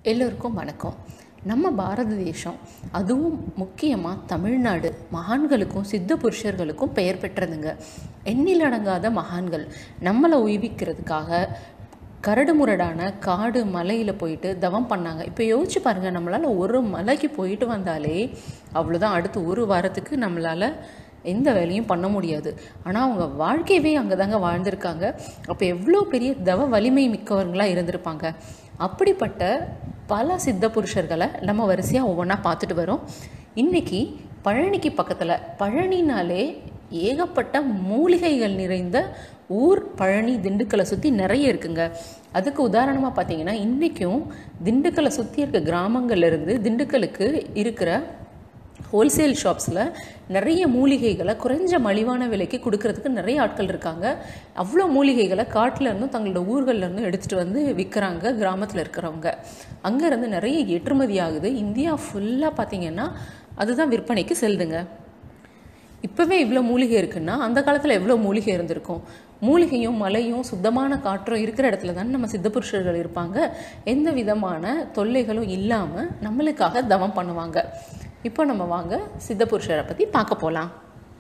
எல்லோருக்கும் வணக்கம் நம்ம பாரத தேசம் அதுவும் முக்கியமாக தமிழ்நாடு மகான்களுக்கும் சித்த புருஷர்களுக்கும் பெயர் பெற்றதுங்க எண்ணிலடங்காத மகான்கள் நம்மளை உய்விக்கிறதுக்காக கரடுமுரடான காடு மலையில் போயிட்டு தவம் பண்ணாங்க இப்போ யோசிச்சு பாருங்கள் நம்மளால் ஒரு மலைக்கு போயிட்டு வந்தாலே அவ்வளோதான் அடுத்து ஒரு வாரத்துக்கு நம்மளால் எந்த வேலையும் பண்ண முடியாது ஆனால் அவங்க வாழ்க்கையவே அங்கே தாங்க வாழ்ந்திருக்காங்க அப்போ எவ்வளோ பெரிய தவ வலிமை மிக்கவர்களாக இருந்திருப்பாங்க அப்படிப்பட்ட பல சித்த புருஷர்களை நம்ம வரிசையாக ஒவ்வொன்றா பார்த்துட்டு வரோம் இன்னைக்கு பழனிக்கு பக்கத்தில் பழனினாலே ஏகப்பட்ட மூலிகைகள் நிறைந்த ஊர் பழனி திண்டுக்கலை சுற்றி நிறைய இருக்குங்க அதுக்கு உதாரணமாக பார்த்தீங்கன்னா இன்றைக்கும் திண்டுக்கலை சுற்றி இருக்க கிராமங்கள்லேருந்து திண்டுக்கலுக்கு இருக்கிற ஹோல்சேல் ஷாப்ஸில் நிறைய மூலிகைகளை குறைஞ்ச மலிவான விலைக்கு கொடுக்கறதுக்கு நிறைய ஆட்கள் இருக்காங்க அவ்வளோ மூலிகைகளை காட்டில் இருந்தும் தங்களோட ஊர்களில் இருந்தும் எடுத்துகிட்டு வந்து விற்கிறாங்க கிராமத்தில் இருக்கிறவங்க அங்கேருந்து நிறைய ஏற்றுமதி ஆகுது இந்தியா ஃபுல்லாக பார்த்தீங்கன்னா அதுதான் விற்பனைக்கு செல்லுதுங்க இப்போவே இவ்வளோ மூலிகை இருக்குன்னா அந்த காலத்தில் எவ்வளோ மூலிகை இருந்திருக்கும் மூலிகையும் மலையும் சுத்தமான காற்றும் இருக்கிற இடத்துல தானே நம்ம சித்தபுருஷர்கள் இருப்பாங்க எந்த விதமான தொல்லைகளும் இல்லாமல் நம்மளுக்காக தவம் பண்ணுவாங்க இப்போ நம்ம வாங்க சித்தபுருஷரை பற்றி பார்க்க போகலாம்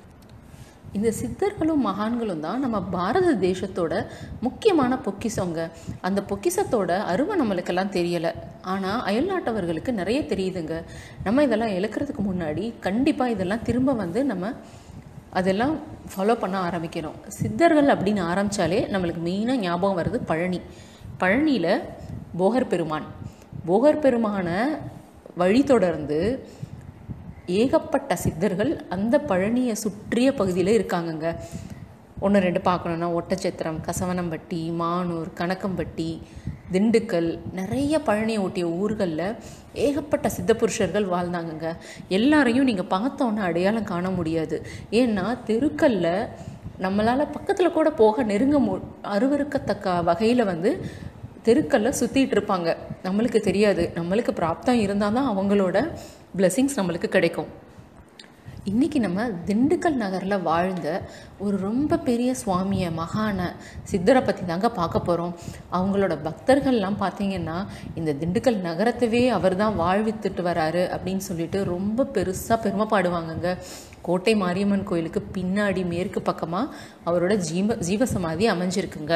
இந்த சித்தர்களும் மகான்களும் தான் நம்ம பாரத தேசத்தோட முக்கியமான பொக்கிசங்க அந்த பொக்கிசத்தோட அருமை நம்மளுக்கெல்லாம் தெரியலை ஆனால் அயல்நாட்டவர்களுக்கு நிறைய தெரியுதுங்க நம்ம இதெல்லாம் இழக்கிறதுக்கு முன்னாடி கண்டிப்பாக இதெல்லாம் திரும்ப வந்து நம்ம அதெல்லாம் ஃபாலோ பண்ண ஆரம்பிக்கணும் சித்தர்கள் அப்படின்னு ஆரம்பித்தாலே நம்மளுக்கு மெயினாக ஞாபகம் வருது பழனி பழனியில் போகர் பெருமான் போகர் பெருமானை வழி தொடர்ந்து ஏகப்பட்ட சித்தர்கள் அந்த பழனியை சுற்றிய பகுதியில் இருக்காங்கங்க ஒன்று ரெண்டு பார்க்கணுன்னா ஒட்டச்சத்திரம் கசவனம்பட்டி மானூர் கணக்கம்பட்டி திண்டுக்கல் நிறைய பழனியை ஒட்டிய ஊர்களில் ஏகப்பட்ட சித்தப்புருஷர்கள் வாழ்ந்தாங்கங்க எல்லாரையும் நீங்கள் பார்த்தோன்னே அடையாளம் காண முடியாது ஏன்னா தெருக்கல்ல நம்மளால் பக்கத்தில் கூட போக நெருங்க மு அருவருக்கத்தக்க வகையில் வந்து தெருக்கல்ல சுற்றிட்டு இருப்பாங்க நம்மளுக்கு தெரியாது நம்மளுக்கு பிராப்தம் இருந்தால் தான் அவங்களோட பிளெஸிங்ஸ் நம்மளுக்கு கிடைக்கும் இன்றைக்கி நம்ம திண்டுக்கல் நகரில் வாழ்ந்த ஒரு ரொம்ப பெரிய சுவாமியை மகான சித்தரை பற்றி தாங்க பார்க்க போகிறோம் அவங்களோட பக்தர்கள்லாம் பார்த்தீங்கன்னா இந்த திண்டுக்கல் நகரத்தவே அவர் தான் வாழ்வித்துட்டு வராரு அப்படின்னு சொல்லிட்டு ரொம்ப பெருசாக பெருமைப்பாடுவாங்கங்க கோட்டை மாரியம்மன் கோயிலுக்கு பின்னாடி மேற்கு பக்கமாக அவரோட ஜீவ ஜீவசமாதி அமைஞ்சிருக்குங்க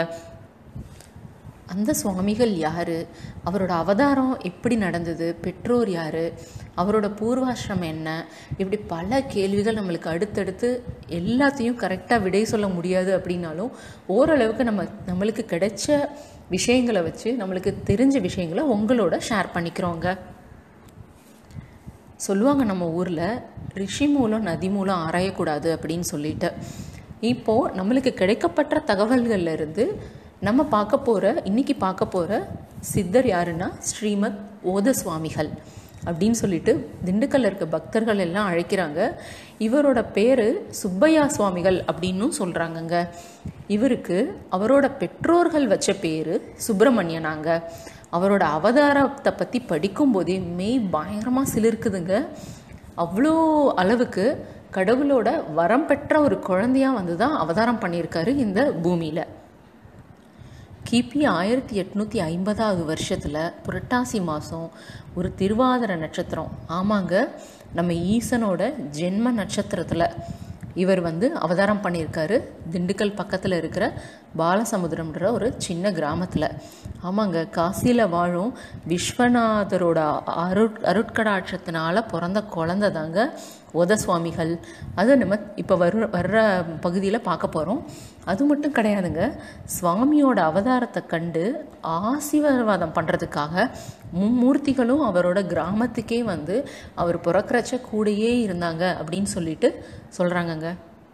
அந்த சுவாமிகள் யார் அவரோட அவதாரம் எப்படி நடந்தது பெற்றோர் யார் அவரோட பூர்வாசிரமம் என்ன இப்படி பல கேள்விகள் நம்மளுக்கு அடுத்தடுத்து எல்லாத்தையும் கரெக்டாக விடை சொல்ல முடியாது அப்படின்னாலும் ஓரளவுக்கு நம்ம நம்மளுக்கு கிடைச்ச விஷயங்களை வச்சு நம்மளுக்கு தெரிஞ்ச விஷயங்களை உங்களோட ஷேர் பண்ணிக்கிறோங்க சொல்லுவாங்க நம்ம ஊரில் ரிஷி மூலம் நதி மூலம் ஆராயக்கூடாது அப்படின்னு சொல்லிட்டு இப்போது நம்மளுக்கு கிடைக்கப்பட்ட தகவல்கள்ல இருந்து நம்ம பார்க்க போகிற இன்னைக்கு பார்க்க போகிற சித்தர் யாருன்னா ஸ்ரீமத் ஓத சுவாமிகள் அப்படின்னு சொல்லிட்டு திண்டுக்கல்ல இருக்க பக்தர்கள் எல்லாம் அழைக்கிறாங்க இவரோட பேர் சுப்பையா சுவாமிகள் அப்படின்னும் சொல்கிறாங்கங்க இவருக்கு அவரோட பெற்றோர்கள் வச்ச பேர் சுப்பிரமணியனாங்க அவரோட அவதாரத்தை பற்றி படிக்கும்போதே மெய் பயங்கரமாக சிலிர்க்குதுங்க அவ்வளோ அளவுக்கு கடவுளோட வரம் பெற்ற ஒரு குழந்தையாக வந்து தான் அவதாரம் பண்ணியிருக்காரு இந்த பூமியில் கிபி ஆயிரத்தி எட்நூற்றி ஐம்பதாவது வருஷத்தில் புரட்டாசி மாதம் ஒரு திருவாதிர நட்சத்திரம் ஆமாங்க நம்ம ஈசனோட ஜென்ம நட்சத்திரத்தில் இவர் வந்து அவதாரம் பண்ணியிருக்காரு திண்டுக்கல் பக்கத்தில் இருக்கிற பாலசமுத்திரம்ன்ற ஒரு சின்ன கிராமத்தில் ஆமாங்க காசியில் வாழும் விஸ்வநாதரோட அருட் அருட்கடாட்சத்தினால பிறந்த குழந்த தாங்க உத சுவாமிகள் அது நம்ம இப்போ வர்ற வர்ற பகுதியில் பார்க்க போகிறோம் அது மட்டும் கிடையாதுங்க சுவாமியோட அவதாரத்தை கண்டு ஆசீர்வாதம் பண்ணுறதுக்காக மும்மூர்த்திகளும் அவரோட கிராமத்துக்கே வந்து அவர் பிறக்கிறச்ச கூடயே இருந்தாங்க அப்படின்னு சொல்லிட்டு சொல்கிறாங்கங்க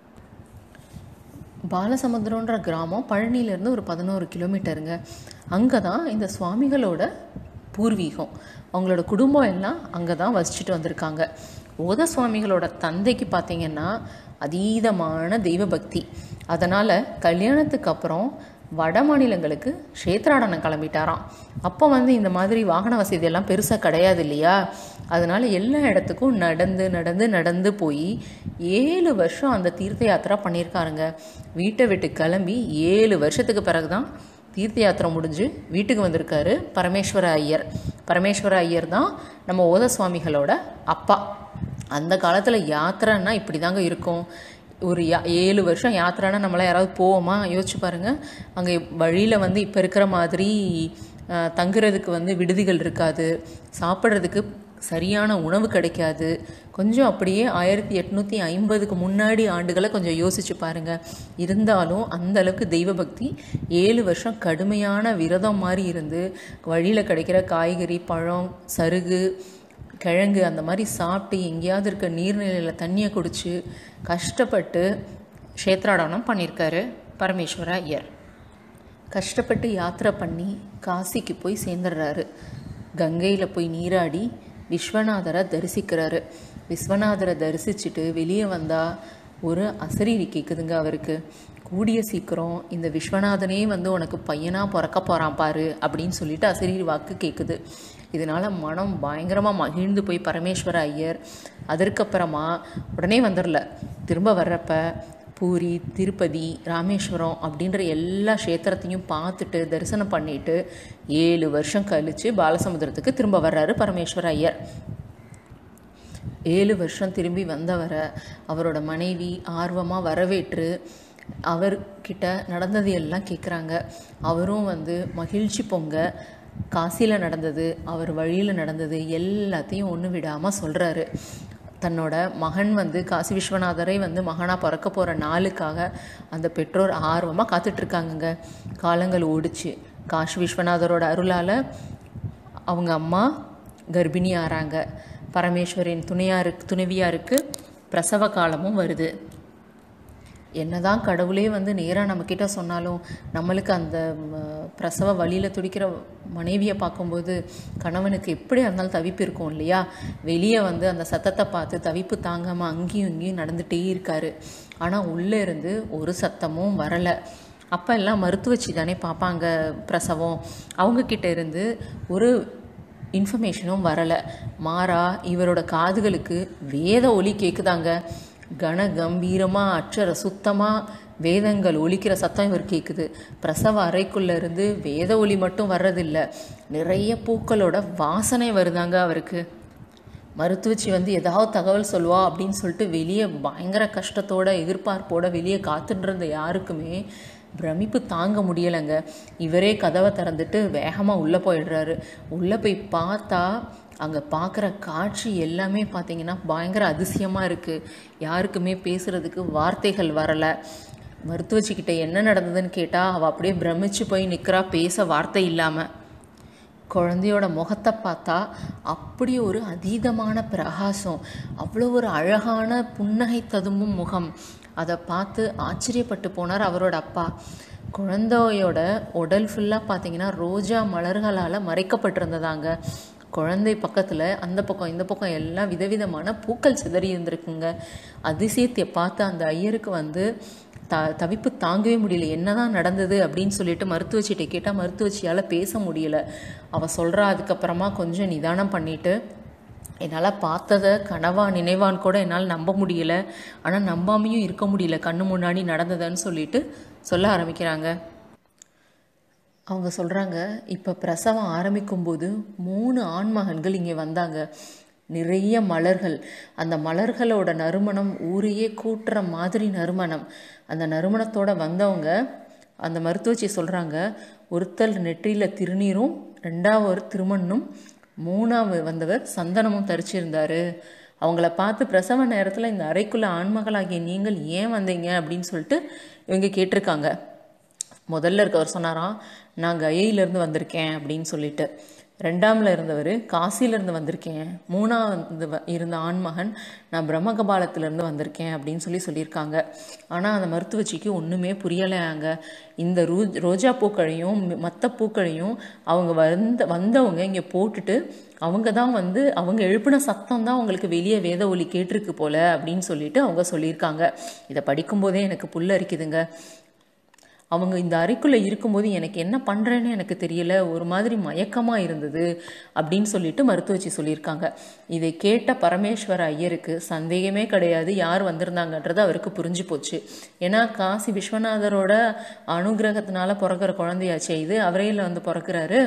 பாலசமுத்திரன்ற கிராமம் பழனியிலேருந்து ஒரு பதினோரு கிலோமீட்டருங்க அங்கே தான் இந்த சுவாமிகளோட பூர்வீகம் அவங்களோட குடும்பம் எல்லாம் அங்கே தான் வசிச்சுட்டு வந்திருக்காங்க ஓத சுவாமிகளோட தந்தைக்கு பார்த்தீங்கன்னா அதீதமான தெய்வ பக்தி அதனால் கல்யாணத்துக்கு அப்புறம் வட மாநிலங்களுக்கு க்ஷேத்ராடனம் கிளம்பிட்டாராம் அப்போ வந்து இந்த மாதிரி வாகன வசதி எல்லாம் பெருசாக கிடையாது இல்லையா அதனால் எல்லா இடத்துக்கும் நடந்து நடந்து நடந்து போய் ஏழு வருஷம் அந்த தீர்த்த யாத்திரா பண்ணியிருக்காருங்க வீட்டை விட்டு கிளம்பி ஏழு வருஷத்துக்கு பிறகு தான் தீர்த்த யாத்திரை முடிஞ்சு வீட்டுக்கு வந்திருக்காரு பரமேஸ்வர ஐயர் பரமேஸ்வர ஐயர் தான் நம்ம ஓத சுவாமிகளோட அப்பா அந்த காலத்தில் யாத்திரைன்னா இப்படி தாங்க இருக்கும் ஒரு யா ஏழு வருஷம் யாத்திரைனா நம்மளாம் யாராவது போவோமா யோசிச்சு பாருங்கள் அங்கே வழியில் வந்து இப்போ இருக்கிற மாதிரி அஹ், தங்குறதுக்கு வந்து விடுதிகள் இருக்காது சாப்பிட்றதுக்கு சரியான உணவு கிடைக்காது கொஞ்சம் அப்படியே ஆயிரத்தி எட்நூற்றி ஐம்பதுக்கு முன்னாடி ஆண்டுகளை கொஞ்சம் யோசிச்சு பாருங்க இருந்தாலும் அந்த அளவுக்கு தெய்வ பக்தி ஏழு வருஷம் கடுமையான விரதம் மாதிரி இருந்து வழியில் கிடைக்கிற காய்கறி பழம் சருகு கிழங்கு அந்த மாதிரி சாப்பிட்டு எங்கேயாவது இருக்க நீர்நிலையில் தண்ணியை குடிச்சு கஷ்டப்பட்டு க்ஷேத்ராடனம் பண்ணியிருக்காரு பரமேஸ்வர ஐயர் கஷ்டப்பட்டு யாத்திரை பண்ணி காசிக்கு போய் சேர்ந்துடுறாரு கங்கையில் போய் நீராடி விஸ்வநாதரை தரிசிக்கிறாரு விஸ்வநாதரை தரிசிச்சுட்டு வெளியே வந்தால் ஒரு அசரீரி கேட்குதுங்க அவருக்கு கூடிய சீக்கிரம் இந்த விஸ்வநாதனே வந்து உனக்கு பையனாக பிறக்க போகிறான் பாரு அப்படின்னு சொல்லிட்டு அசரீரி வாக்கு கேட்குது இதனால மனம் பயங்கரமாக மகிழ்ந்து போய் பரமேஸ்வர ஐயர் அதற்கப்புறமா உடனே வந்துடல திரும்ப வர்றப்ப பூரி திருப்பதி ராமேஸ்வரம் அப்படின்ற எல்லா க்ஷேத்திரத்தையும் பார்த்துட்டு தரிசனம் பண்ணிட்டு ஏழு வருஷம் கழித்து பாலசமுத்திரத்துக்கு திரும்ப வர்றாரு பரமேஸ்வர ஐயர் ஏழு வருஷம் திரும்பி வந்தவரை அவரோட மனைவி ஆர்வமாக வரவேற்று அவர்கிட்ட நடந்தது எல்லாம் கேட்குறாங்க அவரும் வந்து மகிழ்ச்சி பொங்க காசியில் நடந்தது அவர் வழியில் நடந்தது எல்லாத்தையும் ஒன்று விடாமல் சொல்கிறாரு தன்னோட மகன் வந்து காசி விஸ்வநாதரை வந்து மகனாக பிறக்க போகிற நாளுக்காக அந்த பெற்றோர் ஆர்வமாக காத்துட்ருக்காங்கங்க காலங்கள் ஓடிச்சு காசி விஸ்வநாதரோட அருளால் அவங்க அம்மா கர்ப்பிணி ஆறாங்க பரமேஸ்வரின் துணையாருக்கு துணைவியாருக்கு பிரசவ காலமும் வருது என்னதான் கடவுளே வந்து நேராக நம்மக்கிட்ட சொன்னாலும் நம்மளுக்கு அந்த ம, பிரசவ வழியில் துடிக்கிற மனைவியை பார்க்கும்போது கணவனுக்கு எப்படி இருந்தாலும் தவிப்பு இருக்கும் இல்லையா வெளியே வந்து அந்த சத்தத்தை பார்த்து தவிப்பு தாங்காமல் அங்கேயும் இங்கேயும் நடந்துகிட்டே இருக்காரு ஆனால் உள்ளே இருந்து ஒரு சத்தமும் வரலை அப்போ எல்லாம் மருத்துவச்சி தானே பார்ப்பாங்க பிரசவம் அவங்கக்கிட்ட இருந்து ஒரு இன்ஃபர்மேஷனும் வரலை மாறா இவரோட காதுகளுக்கு வேத ஒலி கேட்குதாங்க கன கம்பீரமாக அச்சர சுத்தமாக வேதங்கள் ஒலிக்கிற சத்தம் இவர் கேட்குது பிரசவ அறைக்குள்ள இருந்து வேத ஒலி மட்டும் வர்றதில்ல நிறைய பூக்களோட வாசனை வருதாங்க அவருக்கு மருத்துவச்சி வந்து ஏதாவது தகவல் சொல்லுவா அப்படின்னு சொல்லிட்டு வெளியே பயங்கர கஷ்டத்தோட எதிர்பார்ப்போட வெளியே காத்துட்டு இருந்த யாருக்குமே பிரமிப்பு தாங்க முடியலைங்க இவரே கதவை திறந்துட்டு வேகமாக உள்ளே போயிடுறாரு உள்ளே போய் பார்த்தா அங்கே பார்க்குற காட்சி எல்லாமே பார்த்தீங்கன்னா பயங்கர அதிசயமாக இருக்குது யாருக்குமே பேசுகிறதுக்கு வார்த்தைகள் வரலை மருத்துவச்சிக்கிட்ட என்ன நடந்ததுன்னு கேட்டால் அவள் அப்படியே பிரமிச்சு போய் நிற்கிறா பேச வார்த்தை இல்லாமல் குழந்தையோட முகத்தை பார்த்தா அப்படி ஒரு அதீதமான பிரகாசம் அவ்வளோ ஒரு அழகான புன்னகை ததும்பும் முகம் அதை பார்த்து ஆச்சரியப்பட்டு போனார் அவரோட அப்பா குழந்தையோட உடல் ஃபுல்லாக பார்த்தீங்கன்னா ரோஜா மலர்களால் மறைக்கப்பட்டிருந்ததாங்க குழந்தை பக்கத்தில் அந்த பக்கம் இந்த பக்கம் எல்லாம் விதவிதமான பூக்கள் சிதறி இருந்திருக்குங்க அதிசயத்தை பார்த்து அந்த ஐயருக்கு வந்து த தவிப்பு தாங்கவே முடியல என்னதான் நடந்தது அப்படின்னு சொல்லிட்டு மருத்துவச்சிகிட்ட கேட்டால் மருத்துவச்சியால் பேச முடியல அவள் சொல்கிறா அதுக்கப்புறமா கொஞ்சம் நிதானம் பண்ணிட்டு என்னால் பார்த்ததை கனவா நினைவான்னு கூட என்னால் நம்ப முடியல ஆனால் நம்பாமையும் இருக்க முடியல கண்ணு முன்னாடி நடந்ததுன்னு சொல்லிட்டு சொல்ல ஆரம்பிக்கிறாங்க அவங்க சொல்கிறாங்க இப்போ பிரசவம் ஆரம்பிக்கும்போது மூணு ஆண்மகன்கள் இங்கே வந்தாங்க நிறைய மலர்கள் அந்த மலர்களோட நறுமணம் ஊரையே கூட்டுற மாதிரி நறுமணம் அந்த நறுமணத்தோட வந்தவங்க அந்த மருத்துவச்சி சொல்கிறாங்க ஒருத்தர் நெற்றியில் திருநீரும் ரெண்டாவது திருமண்ணும் மூணாவது வந்தவர் சந்தனமும் தரிச்சிருந்தாரு அவங்கள பார்த்து பிரசவ நேரத்தில் இந்த அறைக்குள்ள ஆண்மகளாகிய நீங்கள் ஏன் வந்தீங்க அப்படின்னு சொல்லிட்டு இவங்க கேட்டிருக்காங்க முதல்ல இருக்கவர் சொன்னாராம் நான் கயையிலேருந்து வந்திருக்கேன் அப்படின்னு சொல்லிட்டு ரெண்டாமில் இருந்தவர் காசியிலேருந்து வந்திருக்கேன் மூணாவது வ- இருந்த ஆண்மகன் நான் பிரம்மகபாலத்திலேருந்து வந்திருக்கேன் அப்படின்னு சொல்லி சொல்லியிருக்காங்க ஆனால் அந்த மருத்துவச்சிக்கு ஒன்றுமே புரியலையாங்க இந்த ரூ ரோஜா பூக்களையும் மற்ற பூக்களையும் அவங்க வந்த வந்தவங்க இங்கே போட்டுட்டு அவங்க தான் வந்து அவங்க எழுப்பின சத்தம் தான் அவங்களுக்கு வெளியே வேத ஒலி கேட்டிருக்கு போல அப்படின்னு சொல்லிட்டு அவங்க சொல்லியிருக்காங்க இதை படிக்கும்போதே எனக்கு புல்லரிக்குதுங்க அவங்க இந்த அறைக்குள்ளே இருக்கும்போது எனக்கு என்ன பண்ணுறேன்னு எனக்கு தெரியல ஒரு மாதிரி மயக்கமாக இருந்தது அப்படின்னு சொல்லிட்டு மருத்துவச்சி சொல்லியிருக்காங்க இதை கேட்ட பரமேஸ்வர ஐயருக்கு சந்தேகமே கிடையாது யார் வந்திருந்தாங்கன்றது அவருக்கு புரிஞ்சு போச்சு ஏன்னா காசி விஸ்வநாதரோட அனுகிரகத்தினால பிறக்கிற குழந்தையாச்சே இது அவரையில் வந்து பிறக்கிறாரு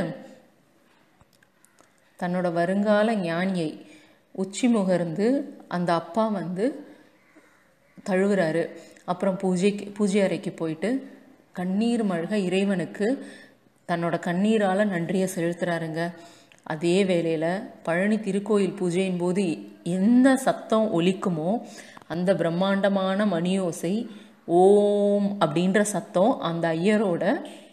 தன்னோட வருங்கால ஞானியை உச்சி முகர்ந்து அந்த அப்பா வந்து தழுவுறாரு அப்புறம் பூஜைக்கு பூஜை அறைக்கு போயிட்டு கண்ணீர் மழ்க இறைவனுக்கு தன்னோட கண்ணீரால் நன்றியை செலுத்துறாருங்க அதே வேளையில் பழனி திருக்கோயில் பூஜையின் போது எந்த சத்தம் ஒலிக்குமோ அந்த பிரம்மாண்டமான மணியோசை ஓம் அப்படின்ற சத்தம் அந்த ஐயரோட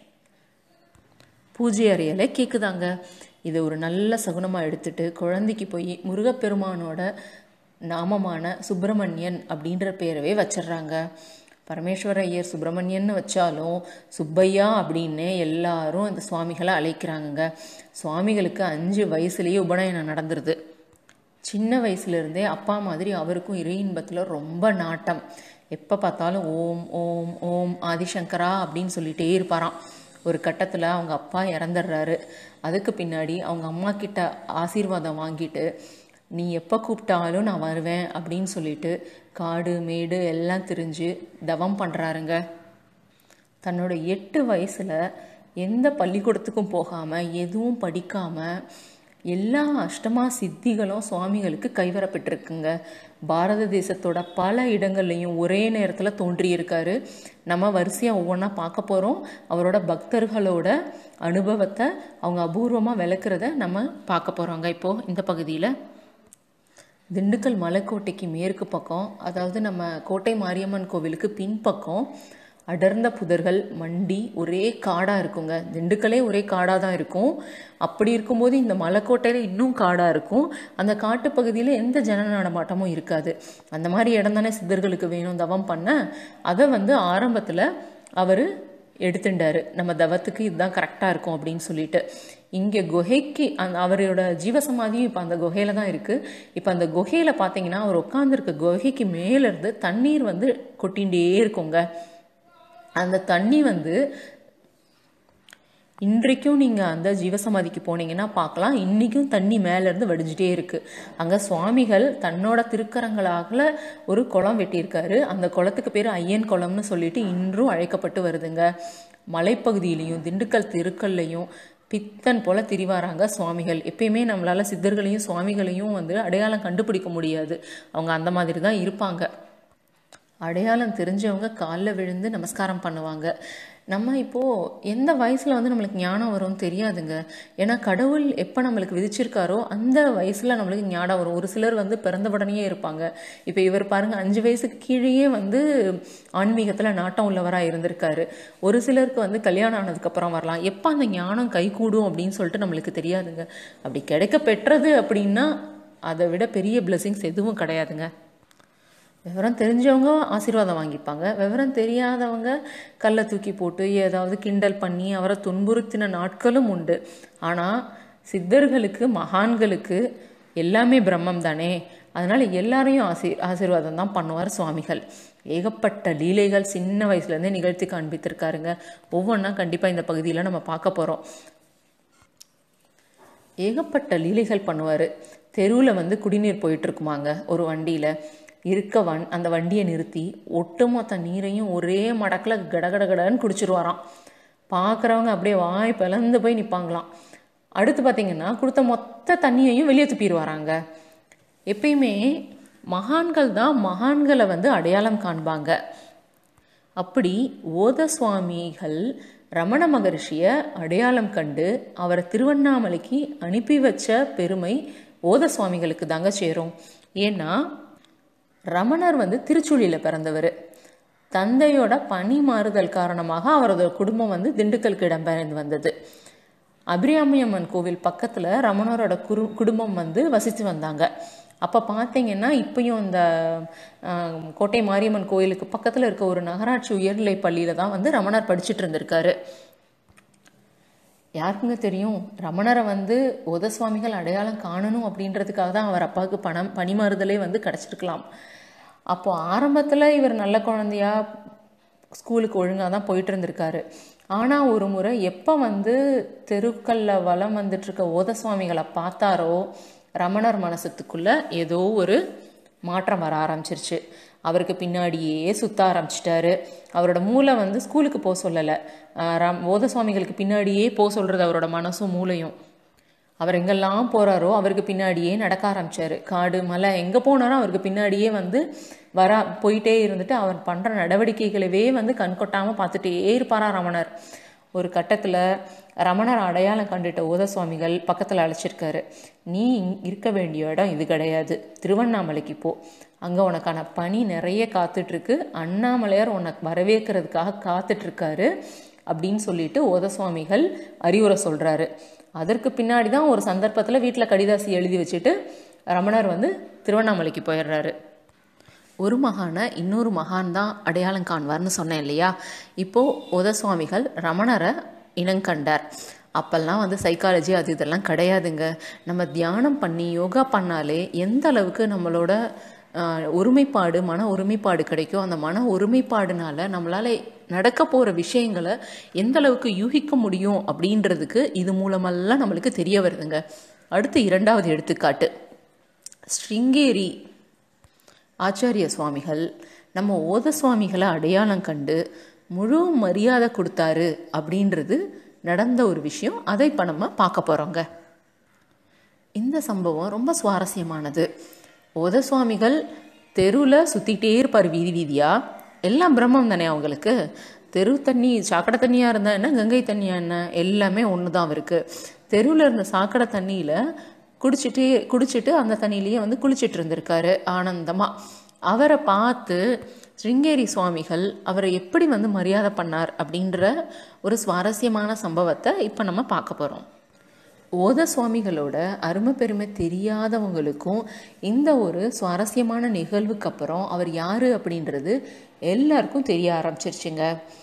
பூஜை அறையில் கேட்குதாங்க இதை ஒரு நல்ல சகுனமாக எடுத்துட்டு குழந்தைக்கு போய் முருகப்பெருமானோட நாமமான சுப்பிரமணியன் அப்படின்ற பேரவே வச்சிடுறாங்க பரமேஸ்வர ஐயர் சுப்பிரமணியன்னு வச்சாலும் சுப்பையா அப்படின்னு எல்லாரும் அந்த சுவாமிகளை அழைக்கிறாங்கங்க சுவாமிகளுக்கு அஞ்சு வயசுலேயே உபநயனம் நடந்துருது சின்ன வயசுலேருந்தே அப்பா மாதிரி அவருக்கும் இறை இன்பத்தில் ரொம்ப நாட்டம் எப்போ பார்த்தாலும் ஓம் ஓம் ஓம் ஆதிசங்கரா அப்படின்னு சொல்லிட்டே இருப்பாராம் ஒரு கட்டத்தில் அவங்க அப்பா இறந்துடுறாரு அதுக்கு பின்னாடி அவங்க அம்மா கிட்ட ஆசீர்வாதம் வாங்கிட்டு நீ எப்போ கூப்பிட்டாலும் நான் வருவேன் அப்படின்னு சொல்லிட்டு காடு மேடு எல்லாம் திரிஞ்சு தவம் பண்ணுறாருங்க தன்னோட எட்டு வயசில் எந்த பள்ளிக்கூடத்துக்கும் போகாமல் எதுவும் படிக்காமல் எல்லா அஷ்டமா சித்திகளும் சுவாமிகளுக்கு கைவரப்பட்டிருக்குங்க பாரத தேசத்தோட பல இடங்கள்லையும் ஒரே நேரத்தில் தோன்றியிருக்காரு நம்ம வரிசையாக ஒவ்வொன்றா பார்க்க போகிறோம் அவரோட பக்தர்களோட அனுபவத்தை அவங்க அபூர்வமாக விளக்குறத நம்ம பார்க்க போகிறோங்க இப்போது இந்த பகுதியில் திண்டுக்கல் மலைக்கோட்டைக்கு மேற்கு பக்கம் அதாவது நம்ம கோட்டை மாரியம்மன் கோவிலுக்கு பின்பக்கம் அடர்ந்த புதர்கள் மண்டி ஒரே காடாக இருக்குங்க திண்டுக்கலே ஒரே காடாக தான் இருக்கும் அப்படி இருக்கும்போது இந்த மலைக்கோட்டையில் இன்னும் காடாக இருக்கும் அந்த காட்டு பகுதியில் எந்த ஜன நடமாட்டமும் இருக்காது அந்த மாதிரி இடம் தானே சித்தர்களுக்கு வேணும் தவம் பண்ண அதை வந்து ஆரம்பத்தில் அவர் எடுத்துட்டாரு நம்ம தவத்துக்கு இதுதான் கரெக்டாக இருக்கும் அப்படின்னு சொல்லிட்டு இங்கே குகைக்கு அந்த அவரோட ஜீவசமாதியும் இப்போ அந்த குகையில தான் இருக்குது இப்போ அந்த குகையில் பார்த்தீங்கன்னா அவர் உட்காந்துருக்க குகைக்கு மேலேருந்து தண்ணீர் வந்து கொட்டிகிட்டே இருக்குங்க அந்த தண்ணி வந்து இன்றைக்கும் நீங்கள் அந்த ஜீவசமாதிக்கு போனீங்கன்னா பார்க்கலாம் இன்றைக்கும் தண்ணி மேலேருந்து வடிஞ்சிட்டே இருக்குது அங்கே சுவாமிகள் தன்னோட திருக்கரங்களாக ஒரு குளம் வெட்டியிருக்காரு அந்த குளத்துக்கு பேர் ஐயன் குளம்னு சொல்லிட்டு இன்றும் அழைக்கப்பட்டு வருதுங்க மலைப்பகுதியிலையும் திண்டுக்கல் தெருக்கல்லையும் பித்தன் போல திரிவாராங்க சுவாமிகள் எப்பயுமே நம்மளால சித்தர்களையும் சுவாமிகளையும் வந்து அடையாளம் கண்டுபிடிக்க முடியாது அவங்க அந்த மாதிரி தான் இருப்பாங்க அடையாளம் தெரிஞ்சவங்க காலில் விழுந்து நமஸ்காரம் பண்ணுவாங்க நம்ம இப்போது எந்த வயசில் வந்து நம்மளுக்கு ஞானம் வரும்னு தெரியாதுங்க ஏன்னா கடவுள் எப்போ நம்மளுக்கு விதிச்சிருக்காரோ அந்த வயசில் நம்மளுக்கு ஞானம் வரும் ஒரு சிலர் வந்து பிறந்த உடனேயே இருப்பாங்க இப்போ இவர் பாருங்கள் அஞ்சு வயசுக்கு கீழேயே வந்து ஆன்மீகத்தில் நாட்டம் உள்ளவராக இருந்திருக்காரு ஒரு சிலருக்கு வந்து கல்யாணம் ஆனதுக்கப்புறம் வரலாம் எப்போ அந்த ஞானம் கைகூடும் அப்படின்னு சொல்லிட்டு நம்மளுக்கு தெரியாதுங்க அப்படி கிடைக்க பெற்றது அப்படின்னா அதை விட பெரிய பிளெஸிங்ஸ் எதுவும் கிடையாதுங்க விவரம் தெரிஞ்சவங்க ஆசீர்வாதம் வாங்கிப்பாங்க விவரம் தெரியாதவங்க கல்லை தூக்கி போட்டு ஏதாவது கிண்டல் பண்ணி அவரை துன்புறுத்தின நாட்களும் உண்டு ஆனால் சித்தர்களுக்கு மகான்களுக்கு எல்லாமே பிரம்மம் தானே அதனால் எல்லாரையும் ஆசி ஆசீர்வாதம் தான் பண்ணுவார் சுவாமிகள் ஏகப்பட்ட லீலைகள் சின்ன வயசுலேருந்தே நிகழ்த்தி காண்பித்திருக்காருங்க ஒவ்வொன்றா கண்டிப்பாக இந்த பகுதியில் நம்ம பார்க்க போகிறோம் ஏகப்பட்ட லீலைகள் பண்ணுவார் தெருவில் வந்து குடிநீர் போயிட்டு இருக்குமாங்க ஒரு வண்டியில் இருக்க வன் அந்த வண்டியை நிறுத்தி ஒட்டுமொத்த நீரையும் ஒரே மடக்கில் கடகட கடன்னு குடிச்சிருவாராம் பார்க்குறவங்க அப்படியே வாய் பிளந்து போய் நிற்பாங்களாம் அடுத்து பார்த்தீங்கன்னா கொடுத்த மொத்த தண்ணியையும் வெளியே துப்பிடுவாராங்க எப்பயுமே மகான்கள் தான் மகான்களை வந்து அடையாளம் காண்பாங்க அப்படி ஓத சுவாமிகள் ரமண மகர்ஷியை அடையாளம் கண்டு அவரை திருவண்ணாமலைக்கு அனுப்பி வச்ச பெருமை ஓத சுவாமிகளுக்கு தாங்க சேரும் ஏன்னா ரமணர் வந்து திருச்சுழியில் பிறந்தவர் தந்தையோட பணி மாறுதல் காரணமாக அவரது குடும்பம் வந்து திண்டுக்கலுக்கு இடம்பெயர்ந்து வந்தது அபிராமியம்மன் கோவில் பக்கத்தில் ரமணரோட குரு குடும்பம் வந்து வசித்து வந்தாங்க அப்போ பார்த்தீங்கன்னா இப்பயும் இந்த கோட்டை மாரியம்மன் கோயிலுக்கு பக்கத்தில் இருக்க ஒரு நகராட்சி உயர்நிலை பள்ளியில் தான் வந்து ரமணர் படிச்சுட்டு இருந்திருக்காரு யாருக்குங்க தெரியும் ரமணரை வந்து உத சுவாமிகள் அடையாளம் காணணும் அப்படின்றதுக்காக தான் அவர் அப்பாவுக்கு பணம் பணிமாறுதலே வந்து கிடச்சிருக்கலாம் அப்போ ஆரம்பத்தில் இவர் நல்ல குழந்தையா ஸ்கூலுக்கு ஒழுங்காக தான் போயிட்டு இருந்திருக்காரு ஆனால் ஒரு முறை எப்போ வந்து தெருக்களில் வலம் வந்துட்டு இருக்க ஓத சுவாமிகளை பார்த்தாரோ ரமணர் மனசத்துக்குள்ள ஏதோ ஒரு மாற்றம் வர ஆரம்பிச்சிருச்சு அவருக்கு பின்னாடியே சுத்த ஆரம்பிச்சிட்டாரு அவரோட மூளை வந்து ஸ்கூலுக்கு போக சொல்லலை ரம் ஓத சுவாமிகளுக்கு பின்னாடியே போக சொல்கிறது அவரோட மனசும் மூளையும் அவர் எங்கெல்லாம் போகிறாரோ அவருக்கு பின்னாடியே நடக்க ஆரம்பிச்சாரு காடு மலை எங்கே போனாரோ அவருக்கு பின்னாடியே வந்து வர போயிட்டே இருந்துட்டு அவர் பண்ணுற நடவடிக்கைகளவே வந்து கண் கொட்டாமல் பார்த்துட்டே இருப்பாரா ரமணர் ஒரு கட்டத்தில் ரமணர் அடையாளம் கண்டுட்ட ஓத சுவாமிகள் பக்கத்தில் அழைச்சிருக்காரு நீ இங்- இருக்க வேண்டிய இடம் இது கிடையாது திருவண்ணாமலைக்கு போ அங்கே உனக்கான பணி நிறைய காத்துட்ருக்கு அண்ணாமலையார் உனக்கு வரவேற்கிறதுக்காக காத்துட்ருக்காரு அப்படின்னு சொல்லிட்டு ஓத சுவாமிகள் அறிவுரை சொல்கிறாரு அதற்கு பின்னாடி தான் ஒரு சந்தர்ப்பத்தில் வீட்டில் கடிதாசி எழுதி வச்சுட்டு ரமணர் வந்து திருவண்ணாமலைக்கு போயிடுறாரு ஒரு மகானை இன்னொரு மகான் தான் அடையாளம் காண்பார்னு சொன்னேன் இல்லையா இப்போது உத சுவாமிகள் ரமணரை இனங்கண்டார் அப்போல்லாம் வந்து சைக்காலஜி அது இதெல்லாம் கிடையாதுங்க நம்ம தியானம் பண்ணி யோகா பண்ணாலே எந்த அளவுக்கு நம்மளோட ஆஹ், ஒருமைப்பாடு மன ஒருமைப்பாடு கிடைக்கும் அந்த மன ஒருமைப்பாடுனால நம்மளால நடக்க போகிற விஷயங்களை எந்த அளவுக்கு யூகிக்க முடியும் அப்படின்றதுக்கு இது மூலமெல்லாம் நம்மளுக்கு தெரிய வருதுங்க அடுத்து இரண்டாவது எடுத்துக்காட்டு ஸ்ருங்கேரி ஆச்சாரிய சுவாமிகள் நம்ம ஓத சுவாமிகளை அடையாளம் கண்டு முழு மரியாதை கொடுத்தாரு அப்படின்றது நடந்த ஒரு விஷயம் அதை இப்போ நம்ம பார்க்க போகிறோங்க இந்த சம்பவம் ரொம்ப சுவாரஸ்யமானது ஓத சுவாமிகள் தெருவில் சுற்றிக்கிட்டே இருப்பார் வீதி வீதியாக எல்லாம் பிரம்மம் தானே அவங்களுக்கு தெரு தண்ணி சாக்கடை தண்ணியாக இருந்தால் என்ன கங்கை தண்ணியாக என்ன எல்லாமே ஒன்று தான் அவருக்கு தெருவில் இருந்த சாக்கடை தண்ணியில் குடிச்சிட்டு குடிச்சிட்டு அந்த தண்ணியிலேயே வந்து குளிச்சிட்டு இருந்திருக்காரு ஆனந்தமாக அவரை பார்த்து ஸ்ருங்கேரி சுவாமிகள் அவரை எப்படி வந்து மரியாதை பண்ணார் அப்படின்ற ஒரு சுவாரஸ்யமான சம்பவத்தை இப்போ நம்ம பார்க்க போகிறோம் ஓத சுவாமிகளோட அருமை பெருமை தெரியாதவங்களுக்கும் இந்த ஒரு சுவாரஸ்யமான நிகழ்வுக்கு அப்புறம் அவர் யாரு அப்படின்றது எல்லாருக்கும் தெரிய ஆரம்பிச்சிருச்சுங்க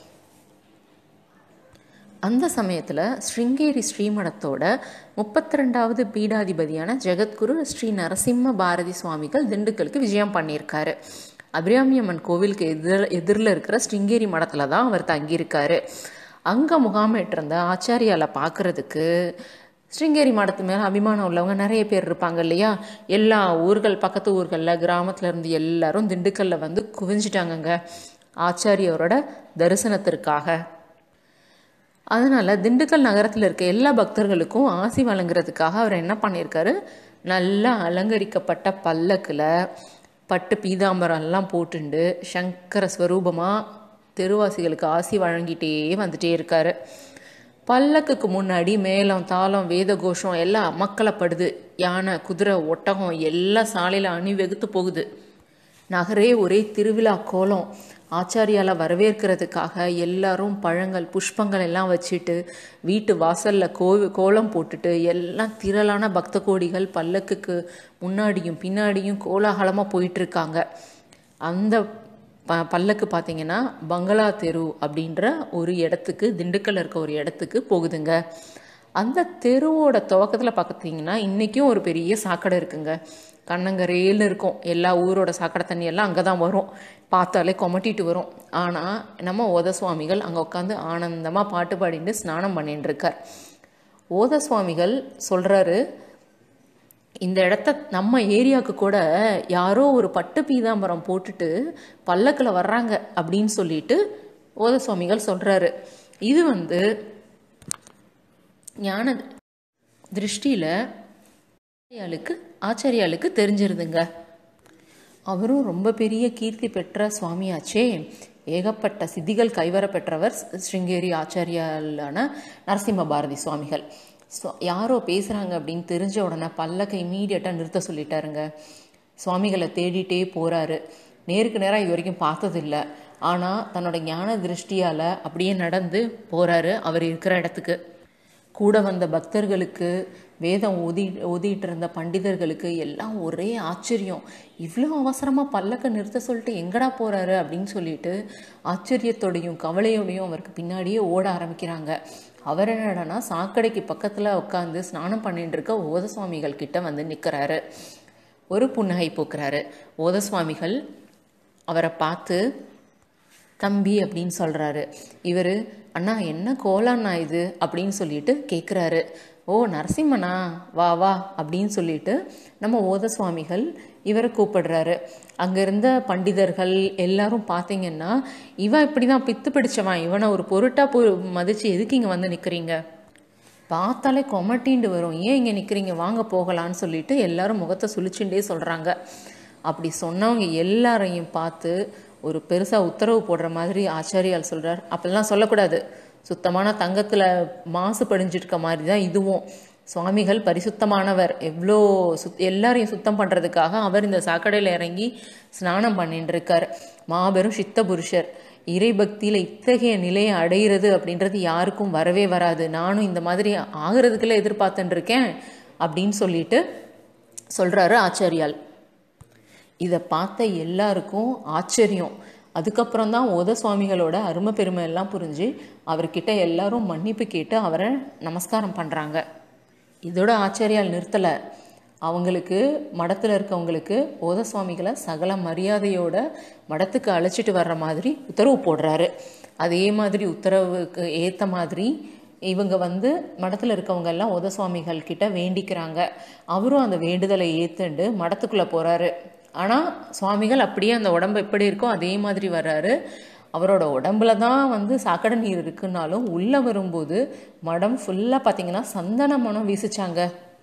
அந்த சமயத்தில் ஸ்ருங்கேரி ஸ்ரீமடத்தோட முப்பத்தி ரெண்டாவது பீடாதிபதியான ஜெகத்குரு ஸ்ரீ நரசிம்ம பாரதி சுவாமிகள் திண்டுக்கலுக்கு விஜயம் பண்ணியிருக்காரு அபிராமியம்மன் கோவிலுக்கு எதிர் எதிரில் இருக்கிற ஸ்ருங்கேரி மடத்தில் தான் அவர் தங்கியிருக்காரு அங்கே முகாமிட்டிருந்த ஆச்சாரியால பார்க்கறதுக்கு ஸ்ருங்கேரி மடத்து மேலே அபிமானம் உள்ளவங்க நிறைய பேர் இருப்பாங்க இல்லையா எல்லா ஊர்கள் பக்கத்து ஊர்களில் கிராமத்துல இருந்து எல்லாரும் திண்டுக்கல்ல வந்து குவிஞ்சிட்டாங்கங்க ஆச்சாரியோரோட தரிசனத்திற்காக அதனால திண்டுக்கல் நகரத்தில் இருக்க எல்லா பக்தர்களுக்கும் ஆசி வழங்குறதுக்காக அவர் என்ன பண்ணியிருக்காரு நல்லா அலங்கரிக்கப்பட்ட பல்லக்கில் பட்டு பீதாம்பரம் எல்லாம் போட்டுண்டு சங்கர ஸ்வரூபமாக தெருவாசிகளுக்கு ஆசி வழங்கிட்டே வந்துட்டே இருக்காரு பல்லக்குக்கு முன்னாடி மேளம் தாளம் வேத கோஷம் எல்லாம் மக்களப்படுது யானை குதிரை ஒட்டகம் எல்லாம் சாலையில் அணிவகுத்து போகுது நகரே ஒரே திருவிழா கோலம் ஆச்சாரியால வரவேற்கிறதுக்காக எல்லாரும் பழங்கள் புஷ்பங்கள் எல்லாம் வச்சுட்டு வீட்டு வாசல்ல கோ கோலம் போட்டுட்டு எல்லாம் திரளான பக்த கோடிகள் பல்லக்குக்கு முன்னாடியும் பின்னாடியும் கோலாகலமாக போயிட்டு இருக்காங்க அந்த ப பல்லக்கு பார்த்தீங்கன்னா பங்களா தெரு அப்படின்ற ஒரு இடத்துக்கு திண்டுக்கல்ல இருக்க ஒரு இடத்துக்கு போகுதுங்க அந்த தெருவோட துவக்கத்தில் பார்த்தீங்கன்னா இன்றைக்கும் ஒரு பெரிய சாக்கடை இருக்குங்க கண்ணங்கரையில் இருக்கும் எல்லா ஊரோட சாக்கடை தண்ணி எல்லாம் அங்கே தான் வரும் பார்த்தாலே கொமட்டிட்டு வரும் ஆனால் நம்ம ஓத சுவாமிகள் அங்கே உட்காந்து ஆனந்தமாக பாட்டு பாடிட்டு ஸ்நானம் பண்ணிட்டு இருக்கார் ஓத சுவாமிகள் சொல்கிறாரு இந்த இடத்த நம்ம ஏரியாவுக்கு கூட யாரோ ஒரு பட்டு பீதாம்பரம் போட்டுட்டு பல்லக்கில் வர்றாங்க அப்படின்னு சொல்லிட்டு ஓத சுவாமிகள் சொல்கிறாரு இது வந்து ஞான திருஷ்டியில் ஆச்சாரியாளுக்கு ஆச்சாரியாளுக்கு தெரிஞ்சிருதுங்க அவரும் ரொம்ப பெரிய கீர்த்தி பெற்ற சுவாமியாச்சே ஏகப்பட்ட சித்திகள் கைவர பெற்றவர் ஸ்ருங்கேரி ஆச்சாரியாலான நரசிம்ம பாரதி சுவாமிகள் ஸோ யாரோ பேசுகிறாங்க அப்படின்னு தெரிஞ்ச உடனே பல்லக்கை இமீடியட்டாக நிறுத்த சொல்லிட்டாருங்க சுவாமிகளை தேடிட்டே போகிறாரு நேருக்கு நேராக இது வரைக்கும் பார்த்ததில்ல ஆனால் தன்னோட ஞான திருஷ்டியால் அப்படியே நடந்து போகிறாரு அவர் இருக்கிற இடத்துக்கு கூட வந்த பக்தர்களுக்கு வேதம் ஓதி ஓதிட்டு இருந்த பண்டிதர்களுக்கு எல்லாம் ஒரே ஆச்சரியம் இவ்வளோ அவசரமாக பல்லக்க நிறுத்த சொல்லிட்டு எங்கடா போகிறாரு அப்படின்னு சொல்லிட்டு ஆச்சரியத்தோடையும் கவலையோடையும் அவருக்கு பின்னாடியே ஓட ஆரம்பிக்கிறாங்க அவர் என்னடானா சாக்கடைக்கு பக்கத்தில் உட்காந்து ஸ்நானம் பண்ணிட்டு இருக்க ஓத சுவாமிகள் கிட்ட வந்து நிற்கிறாரு ஒரு புன்னகை பூக்குறாரு ஓத சுவாமிகள் அவரை பார்த்து தம்பி அப்படின்னு சொல்கிறாரு இவர் அண்ணா என்ன கோலாண்ணா இது அப்படின்னு சொல்லிட்டு கேட்குறாரு ஓ நரசிம்மனா வா வா அப்படின்னு சொல்லிட்டு நம்ம ஓத சுவாமிகள் இவரை கூப்பிடுறாரு அங்கே இருந்த பண்டிதர்கள் எல்லாரும் பார்த்தீங்கன்னா இவன் இப்படி தான் பித்து பிடிச்சவன் இவனை ஒரு பொருட்டாக பொ மதித்து எதுக்கு இங்கே வந்து நிற்கிறீங்க பார்த்தாலே கொமட்டிண்டு வரும் ஏன் இங்கே நிற்கிறீங்க வாங்க போகலான்னு சொல்லிட்டு எல்லாரும் முகத்தை சுழிச்சுட்டே சொல்கிறாங்க அப்படி சொன்னவங்க எல்லாரையும் பார்த்து ஒரு பெருசாக உத்தரவு போடுற மாதிரி ஆச்சாரியால் சொல்கிறார் அப்படிலாம் சொல்லக்கூடாது சுத்தமான தங்கத்தில் மாசு படிஞ்சிருக்க மாதிரி தான் இதுவும் சுவாமிகள் பரிசுத்தமானவர் எவ்வளோ சுத் எல்லாரையும் சுத்தம் பண்ணுறதுக்காக அவர் இந்த சாக்கடையில் இறங்கி ஸ்நானம் பண்ணிட்டு இருக்கார் மாபெரும் சித்த புருஷர் இறை பக்தியில் இத்தகைய நிலையை அடையிறது அப்படின்றது யாருக்கும் வரவே வராது நானும் இந்த மாதிரி ஆகிறதுக்குள்ள எதிர்பார்த்துட்டு இருக்கேன் அப்படின்னு சொல்லிட்டு சொல்கிறாரு ஆச்சாரியால் இதை பார்த்த எல்லாருக்கும் ஆச்சரியம் அதுக்கப்புறம் தான் ஓத சுவாமிகளோட அருமை பெருமை எல்லாம் புரிஞ்சு அவர்கிட்ட எல்லாரும் மன்னிப்பு கேட்டு அவரை நமஸ்காரம் பண்ணுறாங்க இதோட ஆச்சாரியால் நிறுத்தலை அவங்களுக்கு மடத்தில் இருக்கவங்களுக்கு ஓத சுவாமிகளை சகல மரியாதையோட மடத்துக்கு அழைச்சிட்டு வர்ற மாதிரி உத்தரவு போடுறாரு அதே மாதிரி உத்தரவுக்கு ஏற்ற மாதிரி இவங்க வந்து மடத்தில் இருக்கவங்க எல்லாம் ஓத சுவாமிகள் கிட்ட வேண்டிக்கிறாங்க அவரும் அந்த வேண்டுதலை ஏற்றுண்டு மடத்துக்குள்ளே போகிறாரு ஆனால் சுவாமிகள் அப்படியே அந்த உடம்பு எப்படி இருக்கோ அதே மாதிரி வர்றாரு அவரோட உடம்புல தான் வந்து சாக்கடை நீர் இருக்குன்னாலும் உள்ளே வரும்போது மடம் ஃபுல்லாக பார்த்தீங்கன்னா சந்தன மனம் வீசிச்சாங்க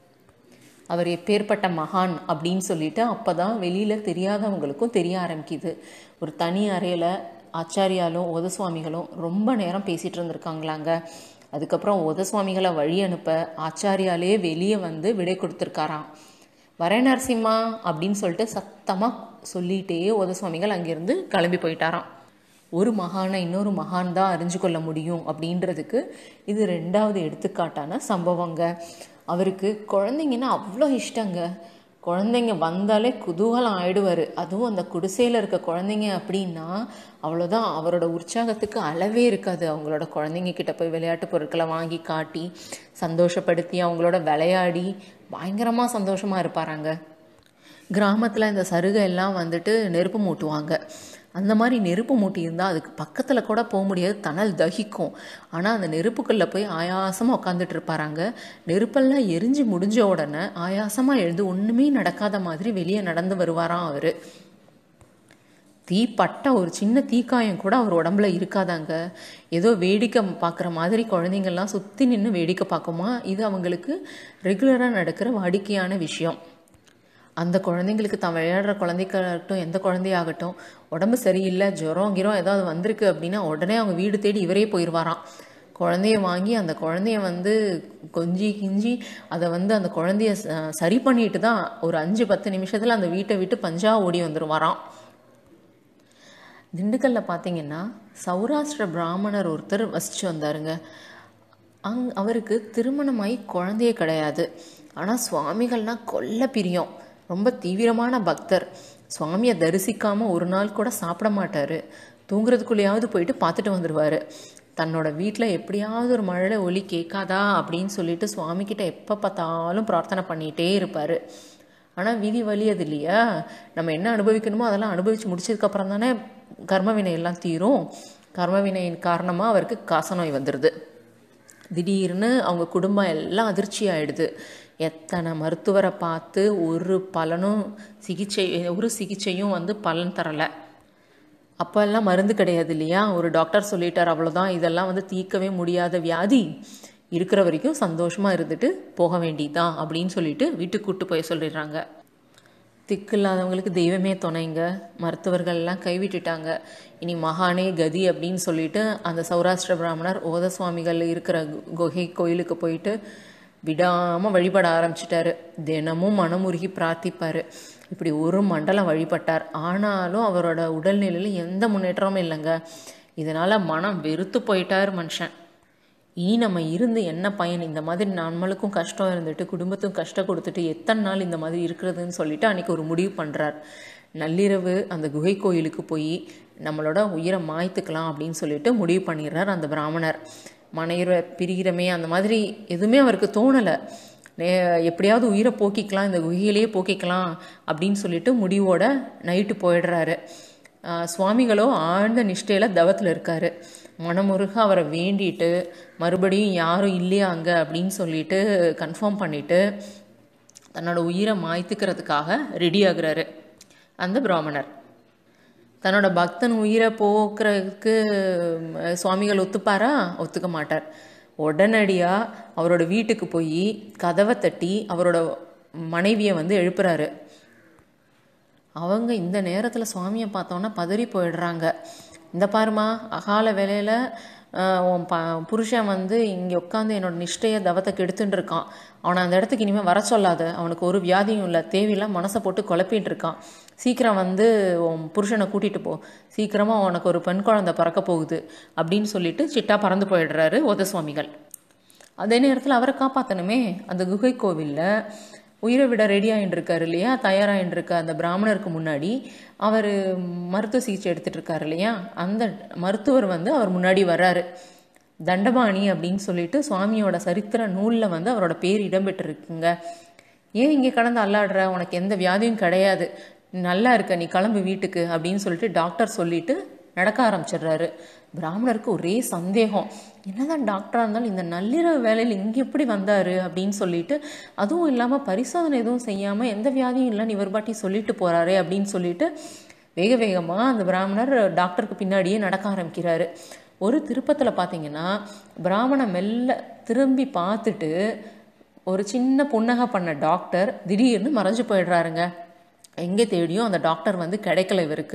அவர் எப்பேற்பட்ட மகான் அப்படின்னு சொல்லிட்டு அப்போ தான் வெளியில் தெரியாதவங்களுக்கும் தெரிய ஆரம்பிக்குது ஒரு தனி அறையில் ஆச்சாரியாலும் ஓத சுவாமிகளும் ரொம்ப நேரம் பேசிகிட்டு இருந்திருக்காங்களாங்க அதுக்கப்புறம் ஓத சுவாமிகளை வழி அனுப்ப ஆச்சாரியாலே வெளியே வந்து விடை கொடுத்துருக்காராம் வரேன் நரசிம்மா அப்படின்னு சொல்லிட்டு சத்தமாக சொல்லிட்டே ஓத சுவாமிகள் அங்கேருந்து கிளம்பி போயிட்டாராம் ஒரு மகானை இன்னொரு மகான் தான் அறிஞ்சு கொள்ள முடியும் அப்படின்றதுக்கு இது ரெண்டாவது எடுத்துக்காட்டான சம்பவங்க அவருக்கு குழந்தைங்கன்னா அவ்வளோ இஷ்டங்க குழந்தைங்க வந்தாலே குதூகலம் ஆயிடுவார் அதுவும் அந்த குடிசையில் இருக்க குழந்தைங்க அப்படின்னா அவ்வளோதான் அவரோட உற்சாகத்துக்கு அளவே இருக்காது அவங்களோட குழந்தைங்க கிட்ட போய் விளையாட்டு பொருட்களை வாங்கி காட்டி சந்தோஷப்படுத்தி அவங்களோட விளையாடி பயங்கரமாக சந்தோஷமாக இருப்பாராங்க கிராமத்தில் இந்த சருகை எல்லாம் வந்துட்டு நெருப்பு மூட்டுவாங்க அந்த மாதிரி நெருப்பு மூட்டி இருந்தால் அதுக்கு பக்கத்தில் கூட போக முடியாது தணல் தகிக்கும் ஆனால் அந்த நெருப்புக்குள்ளே போய் ஆயாசமாக உட்காந்துட்டு இருப்பாராங்க நெருப்பெல்லாம் எரிஞ்சு முடிஞ்ச உடனே ஆயாசமாக எழுந்து ஒன்றுமே நடக்காத மாதிரி வெளியே நடந்து வருவாராம் அவர் தீ பட்ட ஒரு சின்ன தீக்காயம் கூட அவர் உடம்புல இருக்காதாங்க ஏதோ வேடிக்கை பார்க்குற மாதிரி குழந்தைங்கள்லாம் சுற்றி நின்று வேடிக்கை பார்க்குமா இது அவங்களுக்கு ரெகுலராக நடக்கிற வாடிக்கையான விஷயம் அந்த குழந்தைங்களுக்கு தான் விளையாடுற குழந்தைக்காகட்டும் எந்த குழந்தையாகட்டும் உடம்பு சரியில்லை ஜுரம் கிரம் ஏதாவது வந்திருக்கு அப்படின்னா உடனே அவங்க வீடு தேடி இவரே போயிடுவாராம் குழந்தைய வாங்கி அந்த குழந்தைய வந்து கொஞ்சி கிஞ்சி அதை வந்து அந்த குழந்தைய ச- சரி பண்ணிட்டு தான் ஒரு அஞ்சு பத்து நிமிஷத்தில் அந்த வீட்டை விட்டு பஞ்சா ஓடி வந்துருவாராம் திண்டுக்கல்ல பார்த்தீங்கன்னா சௌராஷ்டிர பிராமணர் ஒருத்தர் வசிச்சு வந்தாருங்க அங் அவருக்கு திருமணமாகி குழந்தையே கிடையாது ஆனால் சுவாமிகள்னா கொல்ல பிரியம் ரொம்ப தீவிரமான பக்தர் சுவாமியை தரிசிக்காம ஒரு நாள் கூட சாப்பிட மாட்டார் தூங்குறதுக்குள்ளேயாவது போயிட்டு பார்த்துட்டு வந்துடுவார் தன்னோட வீட்டில் எப்படியாவது ஒரு மழை ஒலி கேட்காதா அப்படின்னு சொல்லிட்டு சுவாமி கிட்ட எப்போ பார்த்தாலும் பிரார்த்தனை பண்ணிகிட்டே இருப்பார் ஆனால் விதி வலி அது இல்லையா நம்ம என்ன அனுபவிக்கணுமோ அதெல்லாம் அனுபவித்து முடிச்சதுக்கப்புறம் தானே கர்மவினை எல்லாம் தீரும் கர்மவினையின் காரணமாக அவருக்கு காசநோய் வந்துடுது திடீர்னு அவங்க குடும்பம் எல்லாம் அதிர்ச்சி ஆயிடுது எத்தனை மருத்துவரை பார்த்து ஒரு பலனும் சிகிச்சை ஒரு சிகிச்சையும் வந்து பலன் தரலை அப்போல்லாம் மருந்து கிடையாது இல்லையா ஒரு டாக்டர் சொல்லிட்டார் அவ்வளோதான் இதெல்லாம் வந்து தீர்க்கவே முடியாத வியாதி இருக்கிற வரைக்கும் சந்தோஷமாக இருந்துட்டு போக வேண்டியதுதான் அப்படின்னு சொல்லிட்டு வீட்டுக்கு கூட்டு போய் சொல்லிடுறாங்க திக்கு இல்லாதவங்களுக்கு தெய்வமே துணைங்க மருத்துவர்கள் எல்லாம் கைவிட்டுட்டாங்க இனி மகானே கதி அப்படின்னு சொல்லிட்டு அந்த சௌராஷ்டிர பிராமணர் ஓத சுவாமிகள் இருக்கிற கு- குகை கோயிலுக்கு போயிட்டு விடாமல் வழிபட ஆரம்பிச்சிட்டாரு தினமும் மனமுருகி பிரார்த்திப்பார் இப்படி ஒரு மண்டலம் வழிபட்டார் ஆனாலும் அவரோட உடல்நிலையில் எந்த முன்னேற்றமும் இல்லைங்க இதனால் மனம் வெறுத்து போயிட்டார் மனுஷன் இனி நம்ம இருந்து என்ன பயன் இந்த மாதிரி நம்மளுக்கும் கஷ்டம் இருந்துட்டு குடும்பத்துக்கும் கஷ்டம் கொடுத்துட்டு எத்தனை நாள் இந்த மாதிரி இருக்கிறதுன்னு சொல்லிட்டு அன்னைக்கு ஒரு முடிவு பண்ணுறார் நள்ளிரவு அந்த குகை கோயிலுக்கு போய் நம்மளோட உயிரை மாய்த்துக்கலாம் அப்படின்னு சொல்லிட்டு முடிவு பண்ணிடுறார் அந்த பிராமணர் மனைவியை பிரிகிறமே அந்த மாதிரி எதுவுமே அவருக்கு தோணலை எப்படியாவது உயிரை போக்கிக்கலாம் இந்த குகையிலேயே போக்கிக்கலாம் அப்படின்னு சொல்லிட்டு முடிவோட நைட்டு போயிடுறாரு ஆஹ், சுவாமிகளோ ஆழ்ந்த நிஷ்டையில் தவத்தில் இருக்காரு மனமுருக அவரை வேண்டிட்டு மறுபடியும் யாரும் இல்லையா அங்கே அப்படின்னு சொல்லிட்டு கன்ஃபார்ம் பண்ணிட்டு தன்னோட உயிரை மாய்த்துக்கிறதுக்காக ரெடி ஆகுறாரு அந்த பிராமணர் தன்னோட பக்தன் உயிரை போக்குறதுக்கு ம், சுவாமிகள் ஒத்துப்பாரா ஒத்துக்க மாட்டார் உடனடியாக அவரோட வீட்டுக்கு போய் கதவை தட்டி அவரோட மனைவியை வந்து எழுப்புறாரு அவங்க இந்த நேரத்தில் சுவாமியை பார்த்தோன்னா பதறி போயிடுறாங்க இந்த பாருமா அகால வேலையில் உன் ப புருஷன் வந்து இங்கே உட்காந்து என்னோட நிஷ்டையை தவத்தை கெடுத்துட்டு இருக்கான் அவனை அந்த இடத்துக்கு இனிமேல் வர சொல்லாத அவனுக்கு ஒரு வியாதியும் இல்லை தேவையில்லாம் மனசை போட்டு குழப்பிட்டு இருக்கான் சீக்கிரம் வந்து உன் புருஷனை கூட்டிகிட்டு போ சீக்கிரமாக உனக்கு ஒரு பெண் குழந்தை பிறக்க போகுது அப்படின்னு சொல்லிட்டு சிட்டா பறந்து போயிடுறாரு ஓத சுவாமிகள் அதே நேரத்தில் அவரை காப்பாற்றணுமே அந்த குகை கோவிலில் உயிரை விட ரெடி ஆகிட்டு இருக்காரு இல்லையா தயாராகிட்டு இருக்க அந்த பிராமணருக்கு முன்னாடி அவர் மருத்துவ சிகிச்சை எடுத்துட்டு இருக்காரு இல்லையா அந்த மருத்துவர் வந்து அவர் முன்னாடி வர்றாரு தண்டபாணி அப்படின்னு சொல்லிட்டு சுவாமியோட சரித்திர நூலில் வந்து அவரோட பேர் இடம்பெற்றிருக்குங்க ஏன் இங்கே கடந்து அல்லாடுற உனக்கு எந்த வியாதியும் கிடையாது நீ நல்லா இருக்க நீ கிளம்பு வீட்டுக்கு அப்படின்னு சொல்லிட்டு டாக்டர் சொல்லிட்டு நடக்க ஆரம்பிச்சிடுறாரு பிராமணருக்கு ஒரே சந்தேகம் என்னதான் டாக்டராக இருந்தாலும் இந்த நள்ளிரவு வேலையில் இங்கே எப்படி வந்தார் அப்படின்னு சொல்லிட்டு அதுவும் இல்லாமல் பரிசோதனை எதுவும் செய்யாமல் எந்த வியாதியும் இல்லைன்னு இவர் பாட்டி சொல்லிட்டு போகிறாரே அப்படின்னு சொல்லிட்டு வேக வேகமாக அந்த பிராமணர் டாக்டருக்கு பின்னாடியே நடக்க ஆரம்பிக்கிறாரு ஒரு திருப்பத்தில் பார்த்தீங்கன்னா பிராமணன் மெல்ல திரும்பி பார்த்துட்டு ஒரு சின்ன புன்னகை பண்ண டாக்டர் திடீர்னு மறைஞ்சு போயிடுறாருங்க எங்கே தேடியும் அந்த டாக்டர் வந்து கிடைக்கல இவருக்கு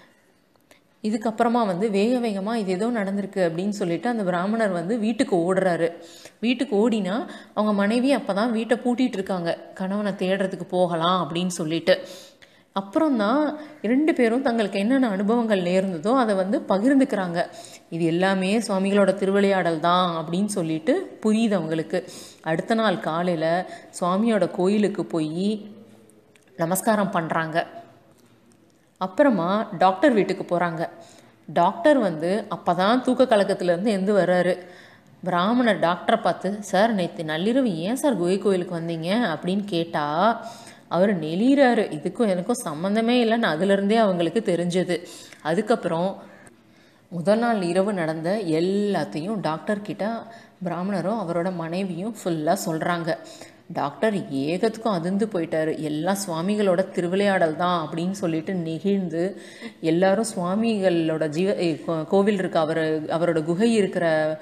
இதுக்கப்புறமா வந்து வேக வேகமாக இது ஏதோ நடந்திருக்கு அப்படின்னு சொல்லிட்டு அந்த பிராமணர் வந்து வீட்டுக்கு ஓடுறாரு வீட்டுக்கு ஓடினா அவங்க மனைவி அப்போ தான் வீட்டை பூட்டிட்டு இருக்காங்க கணவனை தேடுறதுக்கு போகலாம் அப்படின்னு சொல்லிட்டு அப்புறம்தான் ரெண்டு பேரும் தங்களுக்கு என்னென்ன அனுபவங்கள் நேர்ந்ததோ அதை வந்து பகிர்ந்துக்கிறாங்க இது எல்லாமே சுவாமிகளோட திருவிளையாடல் தான் அப்படின்னு சொல்லிட்டு புரியுது அவங்களுக்கு அடுத்த நாள் காலையில் சுவாமியோட கோயிலுக்கு போய் நமஸ்காரம் பண்ணுறாங்க அப்புறமா டாக்டர் வீட்டுக்கு போகிறாங்க டாக்டர் வந்து அப்போ தான் தூக்க கலக்கத்துலேருந்து எந்து வர்றாரு பிராமணர் டாக்டரை பார்த்து சார் நேற்று நள்ளிரவு ஏன் சார் குகை கோயிலுக்கு வந்தீங்க அப்படின்னு கேட்டால் அவர் நெளிறாரு இதுக்கும் எனக்கும் சம்மந்தமே இல்லைன்னு அதுலேருந்தே அவங்களுக்கு தெரிஞ்சது அதுக்கப்புறம் முதல் நாள் இரவு நடந்த எல்லாத்தையும் டாக்டர் கிட்ட பிராமணரும் அவரோட மனைவியும் ஃபுல்லாக சொல்கிறாங்க டாக்டர் ஏகத்துக்கும் அதிர்ந்து போயிட்டாரு எல்லாம் சுவாமிகளோட திருவிளையாடல் தான் அப்படின்னு சொல்லிட்டு நெகிழ்ந்து எல்லாரும் சுவாமிகளோட ஜீவ eh, கோ- கோவில் இருக்க அவர் அவரோட குகை இருக்கிற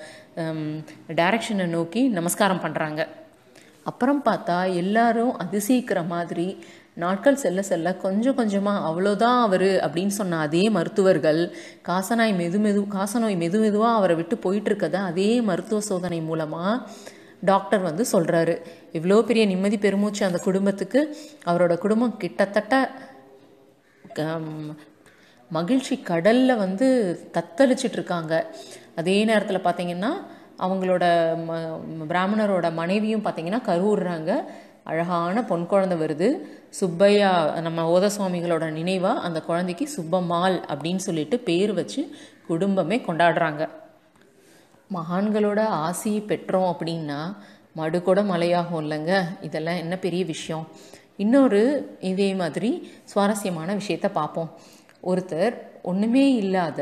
டைரக்ஷனை நோக்கி நமஸ்காரம் பண்ணுறாங்க அப்புறம் பார்த்தா எல்லாரும் அதிசயிக்கிற மாதிரி நாட்கள் செல்ல செல்ல கொஞ்சம் கொஞ்சமாக அவ்வளோதான் அவர் அப்படின்னு சொன்ன அதே மருத்துவர்கள் காசநாய் மெது மெது காசநோய் மெது மெதுவாக அவரை விட்டு போயிட்டு இருக்கத அதே மருத்துவ சோதனை மூலமாக டாக்டர் வந்து சொல்கிறாரு இவ்வளோ பெரிய நிம்மதி பெருமூச்சு அந்த குடும்பத்துக்கு அவரோட குடும்பம் கிட்டத்தட்ட கம், மகிழ்ச்சி கடலில் வந்து தத்தளிச்சிட்டு இருக்காங்க அதே நேரத்தில் பார்த்தீங்கன்னா அவங்களோட ம பிராமணரோட மனைவியும் பார்த்தீங்கன்னா கருவுறாங்க அழகான பொன் குழந்தை வருது சுப்பையா நம்ம ஓத சுவாமிகளோட நினைவாக அந்த குழந்தைக்கு சுப்பம்மாள் அப்படின்னு சொல்லிட்டு பேர் வச்சு குடும்பமே கொண்டாடுறாங்க மகான்களோட ஆசியை பெற்றோம் அப்படின்னா மடு கூட மலையாகும் இல்லைங்க இதெல்லாம் என்ன பெரிய விஷயம் இன்னொரு இதே மாதிரி சுவாரஸ்யமான விஷயத்த பார்ப்போம் ஒருத்தர் ஒன்றுமே இல்லாத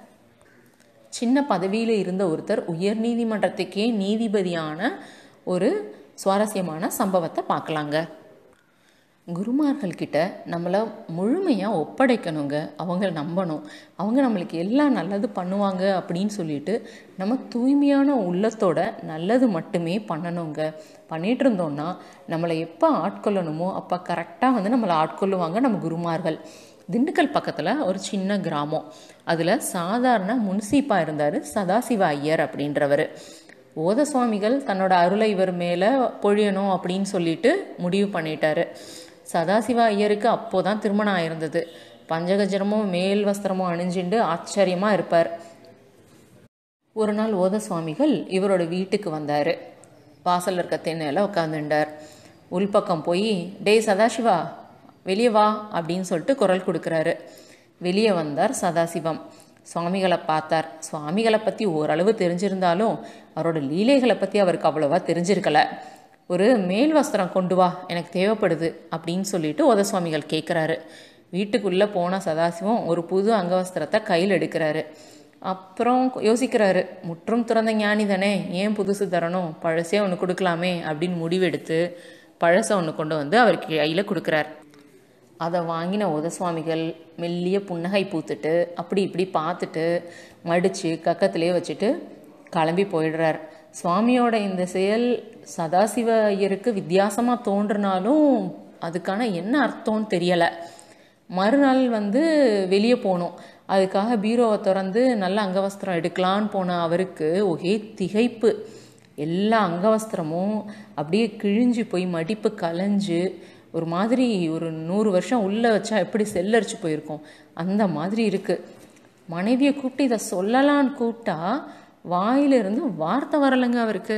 சின்ன பதவியில் இருந்த ஒருத்தர் உயர் நீதிமன்றத்துக்கே நீதிபதியான ஒரு சுவாரஸ்யமான சம்பவத்தை பார்க்கலாங்க குருமார்கள் கிட்ட நம்மளை முழுமையாக ஒப்படைக்கணுங்க அவங்க நம்பணும் அவங்க நம்மளுக்கு எல்லாம் நல்லது பண்ணுவாங்க அப்படின்னு சொல்லிட்டு நம்ம தூய்மையான உள்ளத்தோட நல்லது மட்டுமே பண்ணணுங்க பண்ணிட்டு இருந்தோம்னா நம்மளை எப்போ ஆட்கொள்ளணுமோ அப்போ கரெக்டாக வந்து நம்மளை ஆட்கொள்ளுவாங்க நம்ம குருமார்கள் திண்டுக்கல் பக்கத்தில் ஒரு சின்ன கிராமம் அதில் சாதாரண முன்சீப்பாக இருந்தார் சதாசிவ ஐயர் அப்படின்றவர் ஓத சுவாமிகள் தன்னோட அருளை இவர் மேலே பொழியணும் அப்படின்னு சொல்லிட்டு முடிவு பண்ணிட்டாரு சதாசிவ ஐயருக்கு அப்போதான் திருமணம் ஆயிருந்தது பஞ்சகஜரமும் மேல் வஸ்திரமும் அணிஞ்சுண்டு ஆச்சரியமாக இருப்பார் ஒரு நாள் ஓத சுவாமிகள் இவரோட வீட்டுக்கு வந்தார் வாசல்ல இருக்க திண்ணையில் உட்காந்துட்டார் உள்பக்கம் போய் டேய் சதாசிவா வெளியே வா அப்படின்னு சொல்லிட்டு குரல் கொடுக்குறாரு வெளியே வந்தார் சதாசிவம் சுவாமிகளை பார்த்தார் சுவாமிகளை பற்றி ஓரளவு தெரிஞ்சிருந்தாலும் அவரோட லீலைகளை பற்றி அவருக்கு அவ்வளோவா தெரிஞ்சிருக்கல ஒரு மேல் வஸ்திரம் கொண்டு வா எனக்கு தேவைப்படுது அப்படின்னு சொல்லிட்டு ஓத சுவாமிகள் கேட்குறாரு வீட்டுக்குள்ளே போன சதாசிவம் ஒரு புது அங்கவஸ்திரத்தை கையில் எடுக்கிறாரு அப்புறம் யோசிக்கிறாரு முற்றும் திறந்த ஞானி தானே ஏன் புதுசு தரணும் பழசே ஒன்று கொடுக்கலாமே அப்படின்னு முடிவெடுத்து பழசை ஒன்று கொண்டு வந்து அவருக்கு கையில் கொடுக்குறார் அதை வாங்கின உதசுவாமிகள் மெல்லிய புன்னகை பூத்துட்டு அப்படி இப்படி பார்த்துட்டு மடித்து கக்கத்திலே வச்சுட்டு கிளம்பி போயிடுறார் சுவாமியோட இந்த செயல் சதாசிவ ஐயருக்கு வித்தியாசமாக தோன்றினாலும் அதுக்கான என்ன அர்த்தம்னு தெரியலை மறுநாள் வந்து வெளியே போனோம் அதுக்காக பீரோவை திறந்து நல்ல அங்கவஸ்திரம் எடுக்கலான்னு போன அவருக்கு ஒரே திகைப்பு எல்லா அங்கவஸ்திரமும் அப்படியே கிழிஞ்சு போய் மடிப்பு கலைஞ்சு ஒரு மாதிரி ஒரு நூறு வருஷம் உள்ளே வச்சா எப்படி செல்லரிச்சு போயிருக்கோம் அந்த மாதிரி இருக்குது மனைவியை கூப்பிட்டு இதை சொல்லலான்னு கூப்பிட்டா வாயிலிருந்து வார்த்தை வரலைங்க அவருக்கு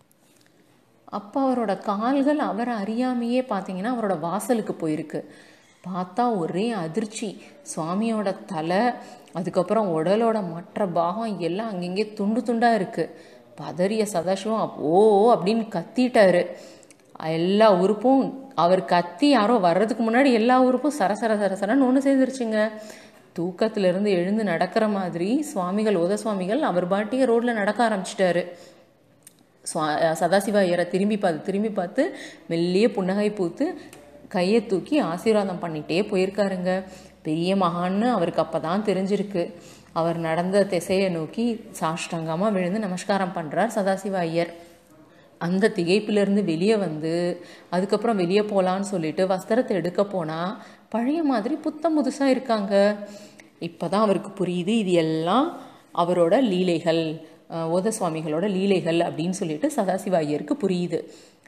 அப்போ அவரோட கால்கள் அவரை அறியாமையே பார்த்தீங்கன்னா அவரோட வாசலுக்கு போயிருக்கு பார்த்தா ஒரே அதிர்ச்சி சுவாமியோட தலை அதுக்கப்புறம் உடலோட மற்ற பாகம் எல்லாம் அங்கங்கே துண்டு துண்டாக இருக்குது பதறிய சதாசிவம் அப்- ஓ ஓ அப்படின்னு கத்திட்டாரு எல்லா உறுப்பும் அவர் கத்தி யாரோ வர்றதுக்கு முன்னாடி எல்லா உறுப்பும் சரசர சரசரன்னு ஒன்று சேர்ந்துருச்சுங்க தூக்கத்திலிருந்து எழுந்து நடக்கிற மாதிரி சுவாமிகள் உத சுவாமிகள் அவர் பாட்டியே ரோட்டில் நடக்க ஆரம்பிச்சிட்டாரு சுவா சதாசிவ ஐயரை திரும்பி பார்த்து திரும்பி பார்த்து மெல்லிய புன்னகை பூத்து கையை தூக்கி ஆசீர்வாதம் பண்ணிட்டே போயிருக்காருங்க பெரிய மகான்னு அவருக்கு அப்போ தான் தெரிஞ்சிருக்கு அவர் நடந்த திசையை நோக்கி சாஷ்டாங்கமாக விழுந்து நமஸ்காரம் பண்ணுறார் சதாசிவ ஐயர் அந்த திகைப்பிலிருந்து வெளியே வந்து அதுக்கப்புறம் வெளியே போகலான்னு சொல்லிட்டு வஸ்திரத்தை எடுக்க போனால் பழைய மாதிரி புத்தம் புதுசாக இருக்காங்க இப்போ தான் அவருக்கு புரியுது இது எல்லாம் அவரோட லீலைகள் அஹ், ஓத சுவாமிகளோட லீலைகள் அப்படின்னு சொல்லிட்டு சதாசிவ ஐயருக்கு புரியுது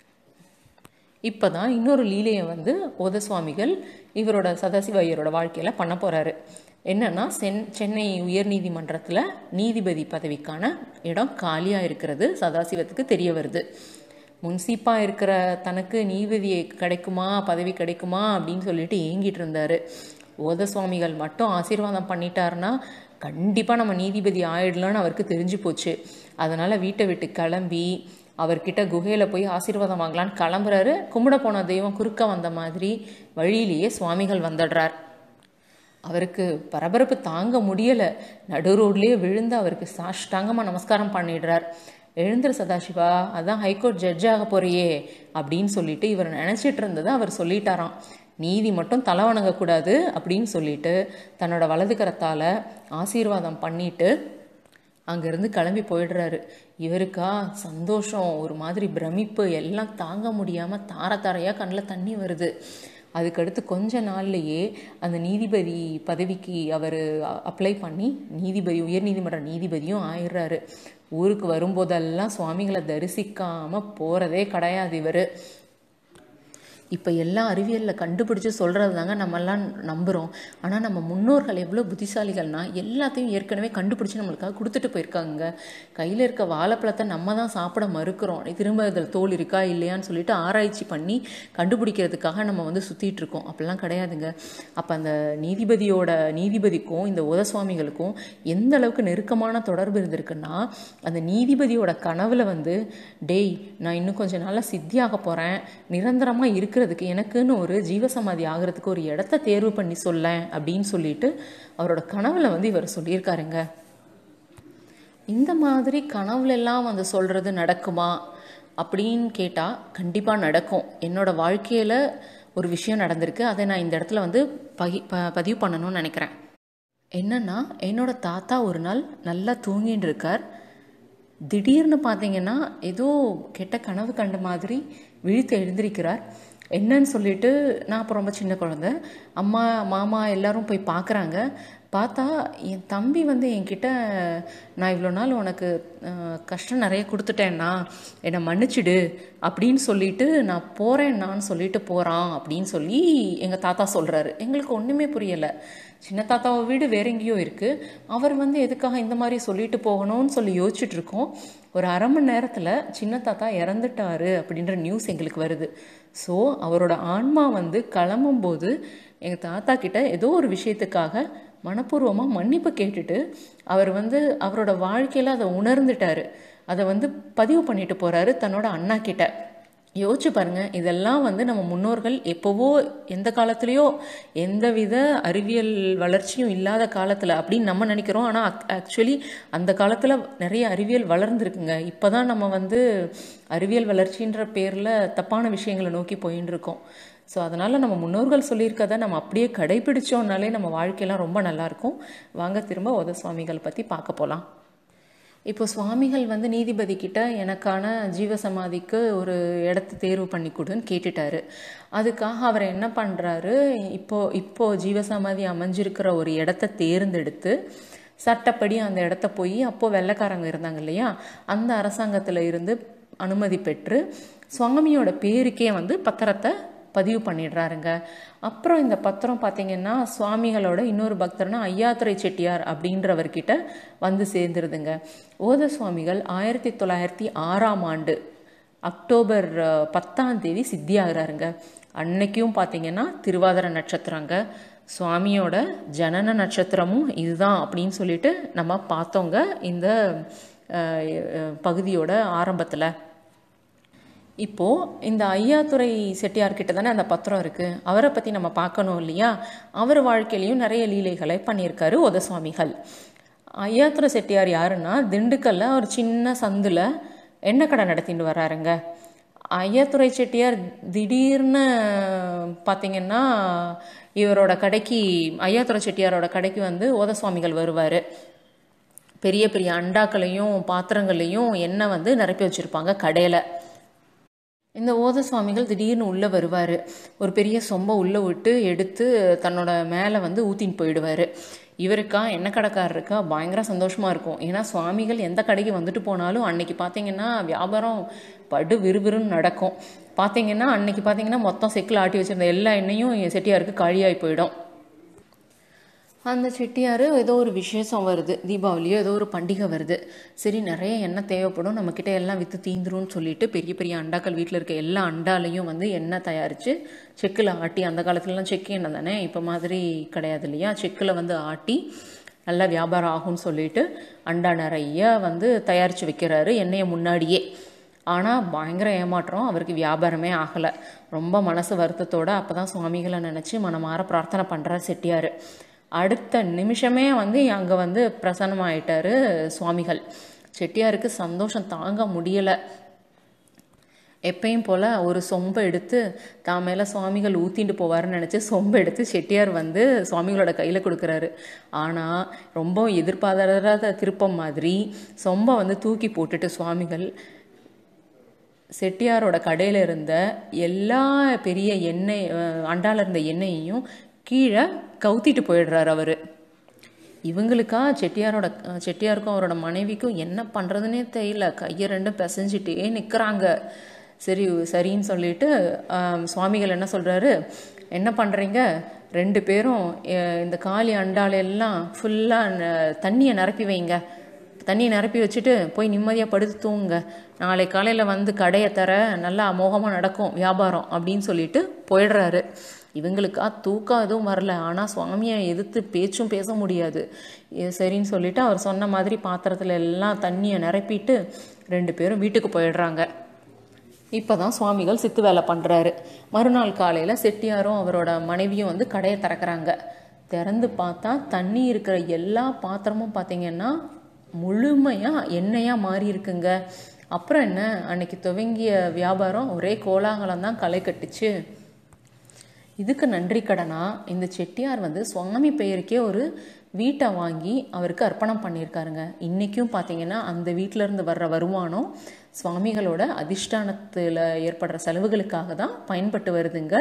இப்போ தான் இன்னொரு லீலையை வந்து ஓத சுவாமிகள் இவரோட சதாசிவ ஐயரோட வாழ்க்கையில் பண்ண போகிறாரு என்னன்னா சென் சென்னை உயர்நீதிமன்றத்தில் நீதிபதி பதவிக்கான இடம் காலியாக இருக்கிறது சதாசிவத்துக்கு தெரிய வருது முன்சீப்பாக இருக்கிற தனக்கு நீதிபதி கிடைக்குமா பதவி கிடைக்குமா அப்படின்னு சொல்லிட்டு ஏங்கிட்டு இருந்தார் ஓத சுவாமிகள் மட்டும் ஆசீர்வாதம் பண்ணிட்டாருன்னா கண்டிப்பாக நம்ம நீதிபதி ஆயிடலான்னு அவருக்கு தெரிஞ்சு போச்சு அதனால் வீட்டை விட்டு கிளம்பி அவர்கிட்ட குகையில் போய் ஆசீர்வாதம் வாங்கலான்னு கிளம்புறாரு கும்பிட போன தெய்வம் குறுக்க வந்த மாதிரி வழியிலேயே சுவாமிகள் வந்துடுறார் அவருக்கு பரபரப்பு தாங்க முடியலை நடு ரோட்லேயே விழுந்து அவருக்கு சாஷ்டாங்கமாக நமஸ்காரம் பண்ணிடுறார் எழுந்திரு சதாசிவா அதான் ஹைகோர்ட் ஜட்ஜ் ஆக போறியே அப்படின்னு சொல்லிட்டு இவர் நினச்சிட்டு இருந்ததை அவர் சொல்லிட்டாராம் நீதி மட்டும் தலை வணங்கக்கூடாது அப்படின்னு சொல்லிட்டு தன்னோட வலது கரத்தால் ஆசீர்வாதம் பண்ணிட்டு அங்கேருந்து கிளம்பி போயிடுறாரு இவருக்கா சந்தோஷம் ஒரு மாதிரி பிரமிப்பு எல்லாம் தாங்க முடியாமல் தார தாரையாக கண்ணில் தண்ணி வருது அதுக்கடுத்து கொஞ்ச நாள்லையே அந்த நீதிபதி பதவிக்கு அவர் அப்ளை பண்ணி நீதிபதி உயர்நீதிமன்ற நீதிபதியும் ஆயிடுறாரு ஊருக்கு வரும்போதெல்லாம் சுவாமிகளை தரிசிக்காமல் போகிறதே கிடையாது இவர் இப்போ எல்லா அறிவியலில் கண்டுபிடிச்சு சொல்கிறது தாங்க நம்மெல்லாம் நம்புகிறோம் ஆனால் நம்ம முன்னோர்கள் எவ்வளோ புத்திசாலிகள்னா எல்லாத்தையும் ஏற்கனவே கண்டுபிடிச்சு நம்மளுக்காக கொடுத்துட்டு போயிருக்காங்க கையில் இருக்க வாழைப்பழத்தை நம்ம தான் சாப்பிட மறுக்கிறோம் திரும்ப இதில் தோல் இருக்கா இல்லையான்னு சொல்லிட்டு ஆராய்ச்சி பண்ணி கண்டுபிடிக்கிறதுக்காக நம்ம வந்து சுற்றிட்டு இருக்கோம் அப்படிலாம் கிடையாதுங்க அப்போ அந்த நீதிபதியோட நீதிபதிக்கும் இந்த உத சுவாமிகளுக்கும் எந்த அளவுக்கு நெருக்கமான தொடர்பு இருந்திருக்குன்னா அந்த நீதிபதியோட கனவுல வந்து டேய் நான் இன்னும் கொஞ்ச நாளில் சித்தியாக போகிறேன் நிரந்தரமாக இருக்கிறதுக்கு எனக்குன்னு ஒரு ஜீவசமாதி ஆகிறதுக்கு ஒரு இடத்த தேர்வு பண்ணி சொல்லேன் அப்படின்னு சொல்லிட்டு அவரோட கனவுல வந்து இவர் சொல்லியிருக்காருங்க இந்த மாதிரி கனவுலெல்லாம் வந்து சொல்கிறது நடக்குமா அப்படின்னு கேட்டால் கண்டிப்பாக நடக்கும் என்னோட வாழ்க்கையில் ஒரு விஷயம் நடந்திருக்கு அதை நான் இந்த இடத்துல வந்து பகி ப பதிவு பண்ணணும்னு நினைக்கிறேன் என்னன்னா என்னோட தாத்தா ஒரு நாள் நல்லா தூங்கின்னு இருக்கார் திடீர்னு பார்த்தீங்கன்னா ஏதோ கெட்ட கனவு கண்ட மாதிரி விழித்து எழுந்திருக்கிறார் என்னன்னு சொல்லிட்டு நான் அப்போ ரொம்ப சின்ன குழந்தை அம்மா மாமா எல்லாரும் போய் பார்க்குறாங்க பார்த்தா என் தம்பி வந்து என்கிட்ட நான் இவ்வளோ நாள் உனக்கு அஹ், கஷ்டம் நிறைய கொடுத்துட்டேன்னா என்னை மன்னிச்சிடு அப்படின்னு சொல்லிட்டு நான் போகிறேன்னான்னு சொல்லிட்டு போகிறான் அப்படின்னு சொல்லி எங்கள் தாத்தா சொல்கிறாரு எங்களுக்கு ஒன்றுமே புரியலை சின்ன தாத்தாவை வீடு வேற எங்கேயோ இருக்குது அவர் வந்து எதுக்காக இந்த மாதிரி சொல்லிட்டு போகணும்னு சொல்லி யோசிச்சுட்டு இருக்கோம் ஒரு அரை மணி நேரத்தில் சின்ன தாத்தா இறந்துட்டாரு அப்படின்ற நியூஸ் எங்களுக்கு வருது ஸோ அவரோட ஆன்மா வந்து கிளம்பும்போது எங்கள் தாத்தா கிட்ட ஏதோ ஒரு விஷயத்துக்காக மனப்பூர்வமாக மன்னிப்பு கேட்டுட்டு அவர் வந்து அவரோட வாழ்க்கையில் அதை உணர்ந்துட்டாரு அதை வந்து பதிவு பண்ணிட்டு போகிறாரு தன்னோட அண்ணா கிட்ட யோசிச்சு பாருங்க இதெல்லாம் வந்து நம்ம முன்னோர்கள் எப்போவோ எந்த காலத்துலேயோ எந்தவித அறிவியல் வளர்ச்சியும் இல்லாத காலத்தில் அப்படின்னு நம்ம நினைக்கிறோம் ஆனால் ஆக்சுவலி அந்த காலத்தில் நிறைய அறிவியல் வளர்ந்துருக்குங்க இப்போ தான் நம்ம வந்து அறிவியல் வளர்ச்சின்ற பேரில் தப்பான விஷயங்களை நோக்கி போயின்னு இருக்கோம் ஸோ அதனால் நம்ம முன்னோர்கள் சொல்லியிருக்கதை நம்ம அப்படியே கடைபிடிச்சோம்னாலே நம்ம வாழ்க்கையெல்லாம் ரொம்ப நல்லாயிருக்கும் வாங்க திரும்ப உத சுவாமிகள் பற்றி பார்க்க போகலாம் இப்போ சுவாமிகள் வந்து நீதிபதி கிட்ட எனக்கான ஜீவசமாதிக்கு ஒரு இடத்த தேர்வு பண்ணி கொடுன்னு கேட்டுட்டாரு அதுக்காக அவர் என்ன பண்ணுறாரு இப்போ இப்போ ஜீவசமாதி அமைஞ்சிருக்கிற ஒரு இடத்த தேர்ந்தெடுத்து சட்டப்படி அந்த இடத்த போய் அப்போது வெள்ளைக்காரங்க இருந்தாங்க இல்லையா அந்த அரசாங்கத்தில் இருந்து அனுமதி பெற்று சுவாமியோட பேருக்கே வந்து பத்திரத்தை பதிவு பண்ணிடுறாருங்க அப்புறம் இந்த பத்திரம் பார்த்தீங்கன்னா சுவாமிகளோட இன்னொரு பக்தர்னா ஐயாத்துறை செட்டியார் அப்படின்றவர்கிட்ட வந்து சேர்ந்துருதுங்க ஓத சுவாமிகள் ஆயிரத்தி தொள்ளாயிரத்தி ஆறாம் ஆண்டு அக்டோபர் பத்தாம் தேதி சித்தியாகிறாருங்க அன்னைக்கும் பார்த்தீங்கன்னா திருவாதிர நட்சத்திரங்க சுவாமியோட ஜனன நட்சத்திரமும் இதுதான் அப்படின்னு சொல்லிட்டு நம்ம பார்த்தோங்க இந்த பகுதியோட ஆரம்பத்தில் இப்போது இந்த ஐயாத்துறை செட்டியார்கிட்ட தானே அந்த பத்திரம் இருக்குது அவரை பற்றி நம்ம பார்க்கணும் இல்லையா அவர் வாழ்க்கையிலையும் நிறைய லீலைகளை பண்ணியிருக்காரு உத சுவாமிகள் ஐயாத்துறை செட்டியார் யாருன்னா திண்டுக்கல்ல ஒரு சின்ன சந்தில் எண்ணெய் கடை நடத்திட்டு வர்றாருங்க ஐயாத்துறை செட்டியார் திடீர்னு பார்த்தீங்கன்னா இவரோட கடைக்கு ஐயாத்துறை செட்டியாரோட கடைக்கு வந்து ஓத சுவாமிகள் வருவார் பெரிய பெரிய அண்டாக்களையும் பாத்திரங்களையும் எண்ணெய் வந்து நிரப்பி வச்சுருப்பாங்க கடையில் இந்த ஓத சுவாமிகள் திடீர்னு உள்ளே வருவார் ஒரு பெரிய சொம்பை உள்ளே விட்டு எடுத்து தன்னோட மேலே வந்து ஊற்றின்னு போயிடுவார் இவருக்கா என்ன கடைக்காரருக்கா பயங்கர சந்தோஷமாக இருக்கும் ஏன்னா சுவாமிகள் எந்த கடைக்கு வந்துட்டு போனாலும் அன்னைக்கு பார்த்தீங்கன்னா வியாபாரம் படு விறுவிறுன்னு நடக்கும் பார்த்தீங்கன்னா அன்னைக்கு பார்த்தீங்கன்னா மொத்தம் செக்கில் ஆட்டி வச்சுருந்த எல்லா எண்ணெயும் செட்டியாருக்கு காலியாகி போயிடும் அந்த செட்டியார் ஏதோ ஒரு விசேஷம் வருது தீபாவளியோ ஏதோ ஒரு பண்டிகை வருது சரி நிறைய எண்ணெய் தேவைப்படும் நம்மக்கிட்ட எல்லாம் விற்று தீந்துரும்னு சொல்லிட்டு பெரிய பெரிய அண்டாக்கள் வீட்டில் இருக்க எல்லா அண்டாலையும் வந்து எண்ணெய் தயாரித்து செக்கில் ஆட்டி அந்த காலத்துலலாம் செக்கு எண்ணெய் தானே இப்போ மாதிரி கிடையாது இல்லையா செக்கில் வந்து ஆட்டி நல்லா வியாபாரம் ஆகும்னு சொல்லிட்டு அண்டா நிறைய வந்து தயாரித்து வைக்கிறாரு எண்ணெயை முன்னாடியே ஆனால் பயங்கர ஏமாற்றம் அவருக்கு வியாபாரமே ஆகலை ரொம்ப மனசு வருத்தத்தோடு அப்போ தான் சுவாமிகளை நினச்சி மனமாற பிரார்த்தனை பண்ணுறார் செட்டியார் அடுத்த நிமிஷமே வந்து அங்கே வந்து பிரசன்னமாயிட்டாரு சுவாமிகள் செட்டியாருக்கு சந்தோஷம் தாங்க முடியலை எப்பயும் போல் ஒரு சொம்பை எடுத்து தான் மேலே சுவாமிகள் ஊற்றிட்டு போவார்னு நினச்சி சொம்பை எடுத்து செட்டியார் வந்து சுவாமிகளோட கையில் கொடுக்குறாரு ஆனால் ரொம்ப எதிர்பாராத திருப்பம் மாதிரி சொம்பை வந்து தூக்கி போட்டுட்டு சுவாமிகள் செட்டியாரோட கடையில் இருந்த எல்லா பெரிய எண்ணெய் அண்டால இருந்த எண்ணெயையும் கீழே கவுத்திட்டு போயிடுறாரு அவர் இவங்களுக்கா செட்டியாரோட செட்டியாருக்கும் அவரோட மனைவிக்கும் என்ன பண்ணுறதுனே தெரியல கையை ரெண்டும் பிசைஞ்சிட்டே நிற்கிறாங்க சரி சரின்னு சொல்லிட்டு சுவாமிகள் என்ன சொல்கிறாரு என்ன பண்ணுறீங்க ரெண்டு பேரும் இந்த காளி அண்டாலெல்லாம் ஃபுல்லாக தண்ணியை நிரப்பி வைங்க தண்ணியை நிரப்பி வச்சுட்டு போய் நிம்மதியாக படுத்து தூங்குங்க நாளை காலையில் வந்து கடையை தர நல்லா அமோகமாக நடக்கும் வியாபாரம் அப்படின்னு சொல்லிட்டு போயிடுறாரு இவங்களுக்கா தூக்கம் எதுவும் வரல ஆனால் சுவாமியை எதிர்த்து பேச்சும் பேச முடியாது சரின்னு சொல்லிட்டு அவர் சொன்ன மாதிரி பாத்திரத்தில் எல்லாம் தண்ணியை நிரப்பிட்டு ரெண்டு பேரும் வீட்டுக்கு போயிடுறாங்க இப்போ தான் சுவாமிகள் சித்து வேலை பண்ணுறாரு மறுநாள் காலையில் செட்டியாரும் அவரோட மனைவியும் வந்து கடையை திறக்கிறாங்க திறந்து பார்த்தா தண்ணி இருக்கிற எல்லா பாத்திரமும் பார்த்தீங்கன்னா முழுமையாக எண்ணெயாக மாறி இருக்குங்க அப்புறம் என்ன அன்னைக்கு துவங்கிய வியாபாரம் ஒரே கோலாகலம் தான் களை கட்டுச்சு இதுக்கு நன்றி கடனா இந்த செட்டியார் வந்து சுவாமி பெயருக்கே ஒரு வீட்டை வாங்கி அவருக்கு அர்ப்பணம் பண்ணியிருக்காருங்க இன்றைக்கும் பார்த்தீங்கன்னா அந்த வீட்டிலேருந்து வர்ற வருமானம் சுவாமிகளோட அதிஷ்டானத்தில் ஏற்படுற செலவுகளுக்காக தான் பயன்பட்டு வருதுங்க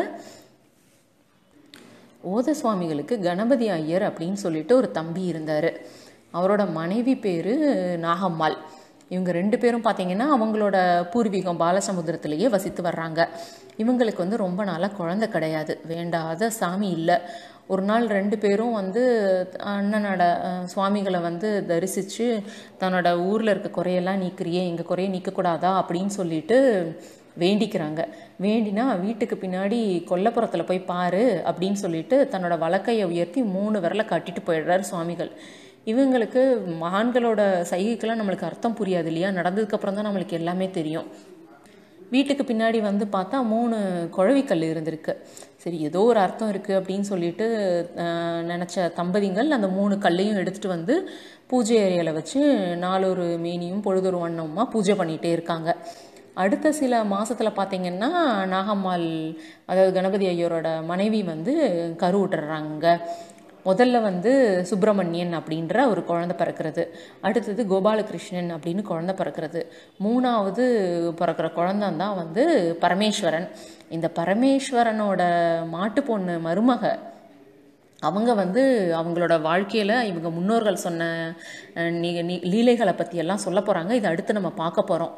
ஓத சுவாமிகளுக்கு கணபதி ஐயர் அப்படின்னு சொல்லிட்டு ஒரு தம்பி இருந்தார் அவரோட மனைவி பேர் நாகம்மாள் இவங்க ரெண்டு பேரும் பார்த்தீங்கன்னா அவங்களோட பூர்வீகம் பாலசமுத்திரத்திலேயே வசித்து வர்றாங்க இவங்களுக்கு வந்து ரொம்ப நாளாக குழந்தை கிடையாது வேண்டாத சாமி இல்லை ஒரு நாள் ரெண்டு பேரும் வந்து அண்ணனோட அஹ், சுவாமிகளை வந்து தரிசித்து தன்னோட ஊரில் இருக்க குறையெல்லாம் நீக்கிறியே எங்கள் குறைய நீக்கக்கூடாதா அப்படின்னு சொல்லிட்டு வேண்டிக்கிறாங்க வேண்டினா வீட்டுக்கு பின்னாடி கொல்லப்புறத்தில் போய் பாரு அப்படின்னு சொல்லிட்டு தன்னோட வலக்கையை உயர்த்தி மூணு விரலை காட்டிட்டு போயிடுறாரு சுவாமிகள் இவங்களுக்கு மகான்களோட சைகைக்கெல்லாம் நம்மளுக்கு அர்த்தம் புரியாது இல்லையா நடந்ததுக்கப்புறம் தான் நம்மளுக்கு எல்லாமே தெரியும் வீட்டுக்கு பின்னாடி வந்து பார்த்தா மூணு குழவிக்கல் இருந்திருக்கு சரி ஏதோ ஒரு அர்த்தம் இருக்குது அப்படின்னு சொல்லிட்டு அஹ், நினச்ச தம்பதிகள் அந்த மூணு கல்லையும் எடுத்துகிட்டு வந்து பூஜை ஏரியாவில் வச்சு நாலொரு மீனியும் பொழுதொரு வண்ணமுமா பூஜை பண்ணிகிட்டே இருக்காங்க அடுத்த சில மாசத்துல பார்த்தீங்கன்னா நாகம்மாள் அதாவது கணபதி ஐயரோட மனைவி வந்து கருவுட்டுறாங்க முதல்ல வந்து சுப்பிரமணியன் அப்படின்ற ஒரு குழந்தை பிறக்கிறது அடுத்தது கோபாலகிருஷ்ணன் அப்படின்னு குழந்தை பிறக்கிறது மூணாவது பிறக்கிற குழந்தை தான் வந்து பரமேஸ்வரன் இந்த பரமேஸ்வரனோட மாட்டு பொண்ணு மருமக அவங்க வந்து அவங்களோட வாழ்க்கையில் இவங்க முன்னோர்கள் சொன்ன அஹ், நீ- நீ- லீலைகளை பற்றியெல்லாம் சொல்ல போகிறாங்க இதை அடுத்து நம்ம பார்க்க போகிறோம்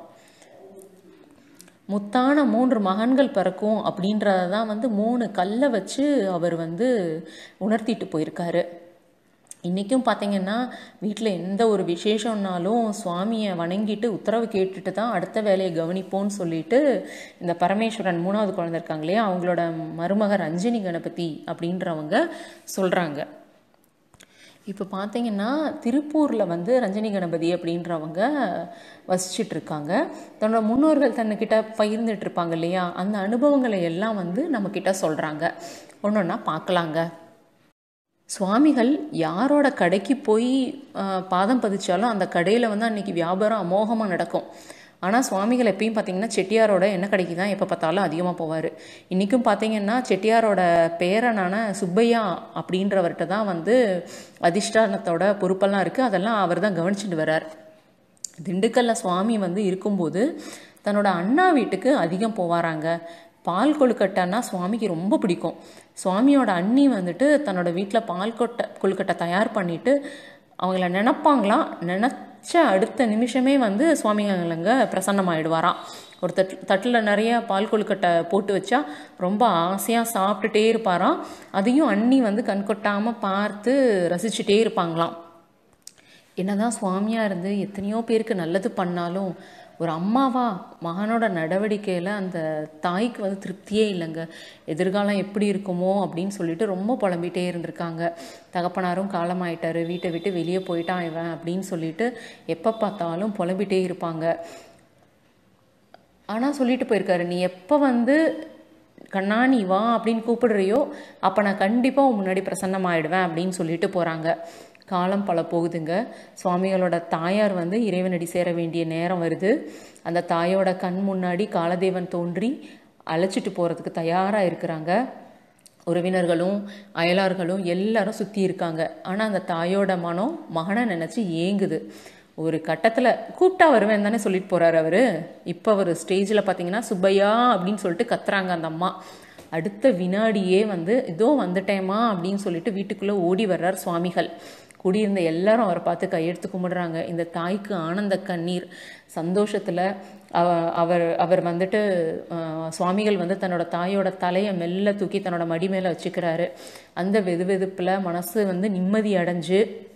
முத்தான மூன்று மகன்கள் பிறக்கும் அப்படின்றத தான் வந்து மூணு கல்லை வச்சு அவர் வந்து உணர்த்திட்டு போயிருக்காரு இன்றைக்கும் பார்த்தீங்கன்னா வீட்டில் எந்த ஒரு விசேஷம்னாலும் சுவாமியை வணங்கிட்டு உத்தரவு கேட்டுட்டு தான் அடுத்த வேலையை கவனிப்போம்னு சொல்லிட்டு இந்த பரமேஸ்வரன் மூணாவது குழந்தை இருக்காங்க இல்லையா அவங்களோட மருமக ரஞ்சினி கணபதி அப்படின்றவங்க சொல்கிறாங்க இப்போ பார்த்தீங்கன்னா திருப்பூரில் வந்து ரஞ்சனி கணபதி அப்படின்றவங்க வசிச்சுட்டு இருக்காங்க தன்னோட முன்னோர்கள் தன்னுக்கிட்ட பகிர்ந்துட்டு இருப்பாங்க இல்லையா அந்த அனுபவங்களை எல்லாம் வந்து நம்மக்கிட்ட சொல்கிறாங்க ஒன்று ஒன்றா பார்க்கலாங்க சுவாமிகள் யாரோட கடைக்கு போய் ஆஹ், பாதம் பதிச்சாலும் அந்த கடையில் வந்து அன்னைக்கு வியாபாரம் அமோகமாக நடக்கும் ஆனால் சுவாமிகள் எப்பயும் பார்த்தீங்கன்னா செட்டியாரோட எண்ணெய் கடைக்கு தான் எப்போ பார்த்தாலும் அதிகமாக போவார் இன்றைக்கும் பார்த்தீங்கன்னா செட்டியாரோட பேரனான சுப்பையா அப்படின்றவர்கிட்ட தான் வந்து அதிஷ்டானத்தோட பொறுப்பெல்லாம் இருக்குது அதெல்லாம் அவர் தான் கவனிச்சுட்டு வர்றார் திண்டுக்கல்ல சுவாமி வந்து இருக்கும்போது தன்னோட அண்ணா வீட்டுக்கு அதிகம் போவாராங்க பால் கொழுக்கட்டைன்னா சுவாமிக்கு ரொம்ப பிடிக்கும் சுவாமியோட அண்ணி வந்துட்டு தன்னோட வீட்டில் பால் கொட்டை கொழுக்கட்டை தயார் பண்ணிட்டு அவங்கள நினப்பாங்களாம் நினச்ச அடுத்த நிமிஷமே வந்து சுவாமிங்க பிரசன்னமாயிடுவாராம் ஒரு தட் தட்டில் நிறைய பால் கொழுக்கட்டை போட்டு வச்சா ரொம்ப ஆசையாக சாப்பிட்டுட்டே இருப்பாராம் அதையும் அண்ணி வந்து கண் கொட்டாமல் பார்த்து ரசிச்சுட்டே இருப்பாங்களாம் என்னதான் சுவாமியாக இருந்து எத்தனையோ பேருக்கு நல்லது பண்ணாலும் ஒரு அம்மாவா மகனோட நடவடிக்கையில் அந்த தாய்க்கு வந்து திருப்தியே இல்லைங்க எதிர்காலம் எப்படி இருக்குமோ அப்படின்னு சொல்லிட்டு ரொம்ப புலம்பிகிட்டே இருந்திருக்காங்க தகப்பனாரும் காலமாயிட்டாரு வீட்டை விட்டு வெளியே போயிட்டான் இவன் அப்படின்னு சொல்லிட்டு எப்போ பார்த்தாலும் புலம்பிகிட்டே இருப்பாங்க ஆனால் சொல்லிட்டு போயிருக்காரு நீ எப்போ வந்து கண்ணா நீ வா அப்படின்னு கூப்பிடுறியோ அப்போ நான் கண்டிப்பாக உன் முன்னாடி பிரசன்னமாயிடுவேன் அப்படின்னு சொல்லிட்டு போகிறாங்க காலம் பல போகுதுங்க சுவாமிகளோட தாயார் வந்து இறைவனடி சேர வேண்டிய நேரம் வருது அந்த தாயோட கண் முன்னாடி காலதேவன் தோன்றி அழைச்சிட்டு போகிறதுக்கு தயாராக இருக்கிறாங்க உறவினர்களும் அயலார்களும் எல்லாரும் சுற்றி இருக்காங்க ஆனால் அந்த தாயோட மனம் மகனை நினச்சி ஏங்குது ஒரு கட்டத்தில் கூப்பிட்டா வருவேன் தானே சொல்லிட்டு போகிறாரு அவர் இப்போ அவர் ஸ்டேஜில் பார்த்தீங்கன்னா சுப்பையா அப்படின்னு சொல்லிட்டு கத்துறாங்க அந்த அம்மா அடுத்த வினாடியே வந்து இதோ வந்துட்டேம்மா அப்படின்னு சொல்லிட்டு வீட்டுக்குள்ளே ஓடி வர்றார் சுவாமிகள் குடியிருந்த எல்லாரும் அவரை பார்த்து கையெடுத்து கும்பிடுறாங்க இந்த தாய்க்கு ஆனந்த கண்ணீர் சந்தோஷத்தில் அவர் அவர் வந்துட்டு அஹ், சுவாமிகள் வந்து தன்னோட தாயோட தலையை மெல்ல தூக்கி தன்னோட மடி மேலே வச்சுக்கிறாரு அந்த வெது வெதுப்பில் மனசு வந்து நிம்மதி அடைஞ்சு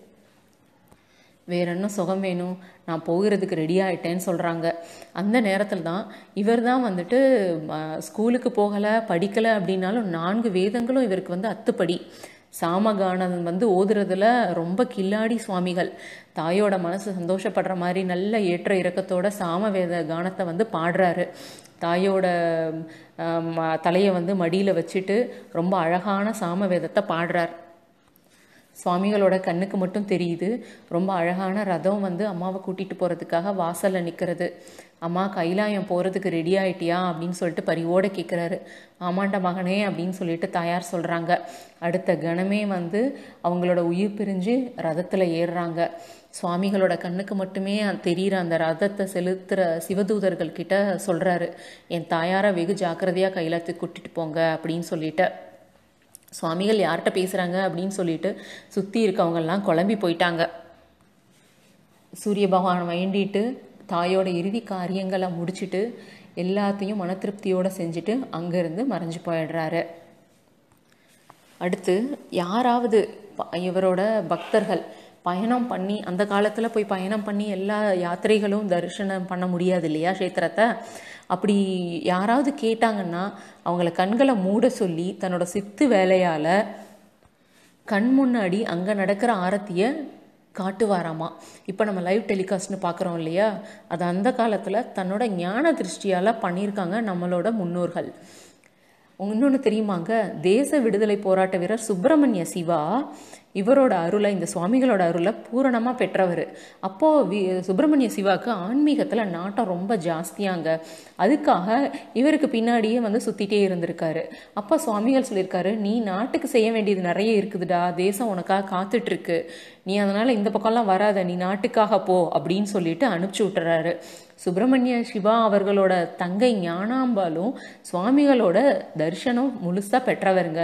வேற என்ன சுகம் வேணும் நான் போகிறதுக்கு ரெடி ஆயிட்டேன்னு சொல்கிறாங்க அந்த நேரத்தில் தான் இவர் தான் வந்துட்டு அஹ், ஸ்கூலுக்கு போகலை படிக்கலை அப்படின்னாலும் நான்கு வேதங்களும் இவருக்கு வந்து அத்துப்படி சாமகானம் வந்து ஓதுறதுல ரொம்ப கில்லாடி சுவாமிகள் தாயோட மனசு சந்தோஷப்படுற மாதிரி நல்ல ஏற்ற இறக்கத்தோட சாமவேத கானத்தை வந்து பாடுறாரு தாயோட அஹ், ம- தலையை வந்து மடியில் வச்சுட்டு ரொம்ப அழகான சாமவேதத்தை பாடுறார் சுவாமிகளோட கண்ணுக்கு மட்டும் தெரியுது ரொம்ப அழகான ரதம் வந்து அம்மாவை கூட்டிட்டு போறதுக்காக வாசல்ல நிக்கிறது அம்மா கைலாயம் போறதுக்கு ரெடி ஆயிட்டியா அப்படின்னு சொல்லிட்டு பரிவோட கேட்குறாரு ஆமாண்ட மகனே அப்படின்னு சொல்லிட்டு தாயார் சொல்றாங்க அடுத்த கணமே வந்து அவங்களோட உயிர் பிரிஞ்சு ரதத்துல ஏறுறாங்க சுவாமிகளோட கண்ணுக்கு மட்டுமே தெரியிற அந்த ரதத்தை செலுத்துற சிவதூதர்கள் கிட்ட சொல்றாரு என் தாயாரை வெகு ஜாக்கிரதையா கைலாயத்துக்கு கூட்டிட்டு போங்க அப்படின்னு சொல்லிட்டு சுவாமிகள் யார்கிட்ட பேசுகிறாங்க அப்படின்னு சொல்லிட்டு சுற்றி இருக்கவங்கெல்லாம் குழம்பி போயிட்டாங்க சூரிய பகவான் வேண்டிட்டு தாயோட இறுதி காரியங்களை முடிச்சிட்டு எல்லாத்தையும் மன திருப்தியோட செஞ்சுட்டு அங்கேருந்து மறைஞ்சு போயிடுறாரு அடுத்து யாராவது ப- இவரோட பக்தர்கள் பயணம் பண்ணி அந்த காலத்தில் போய் பயணம் பண்ணி எல்லா யாத்திரைகளும் தரிசனம் பண்ண முடியாது இல்லையா க்ஷேத்திரத்தை அப்படி யாராவது கேட்டாங்கன்னா அவங்கள கண்களை மூட சொல்லி தன்னோட சித்து வேலையால் கண் முன்னாடி அங்கே நடக்கிற ஆரத்தியை காட்டுவாராமா இப்போ நம்ம லைவ் டெலிகாஸ்ட்னு பார்க்குறோம் இல்லையா அது அந்த காலத்தில் தன்னோட ஞான திருஷ்டியால் பண்ணியிருக்காங்க நம்மளோட முன்னோர்கள் இன்னொன்று தெரியுமாங்க தேச விடுதலை போராட்ட வீரர் சுப்பிரமணிய சிவா இவரோட அருளை இந்த சுவாமிகளோட அருளை பூரணமாக பெற்றவர் அப்போது வி சுப்பிரமணிய சிவாவுக்கு ஆன்மீகத்தில் நாட்டம் ரொம்ப ஜாஸ்தியாங்க அதுக்காக இவருக்கு பின்னாடியே வந்து சுற்றிட்டே இருந்திருக்காரு அப்போ சுவாமிகள் சொல்லியிருக்காரு நீ நாட்டுக்கு செய்ய வேண்டியது நிறைய இருக்குதுடா தேசம் உனக்காக காத்துட்ருக்கு நீ அதனால் இந்த பக்கம்லாம் வராத நீ நாட்டுக்காக போ அப்படின்னு சொல்லிட்டு அனுப்பிச்சி விட்டுறாரு சுப்பிரமணிய சிவா அவர்களோட தங்கை ஞானாம்பாலும் சுவாமிகளோட தரிசனம் முழுசாக பெற்றவருங்க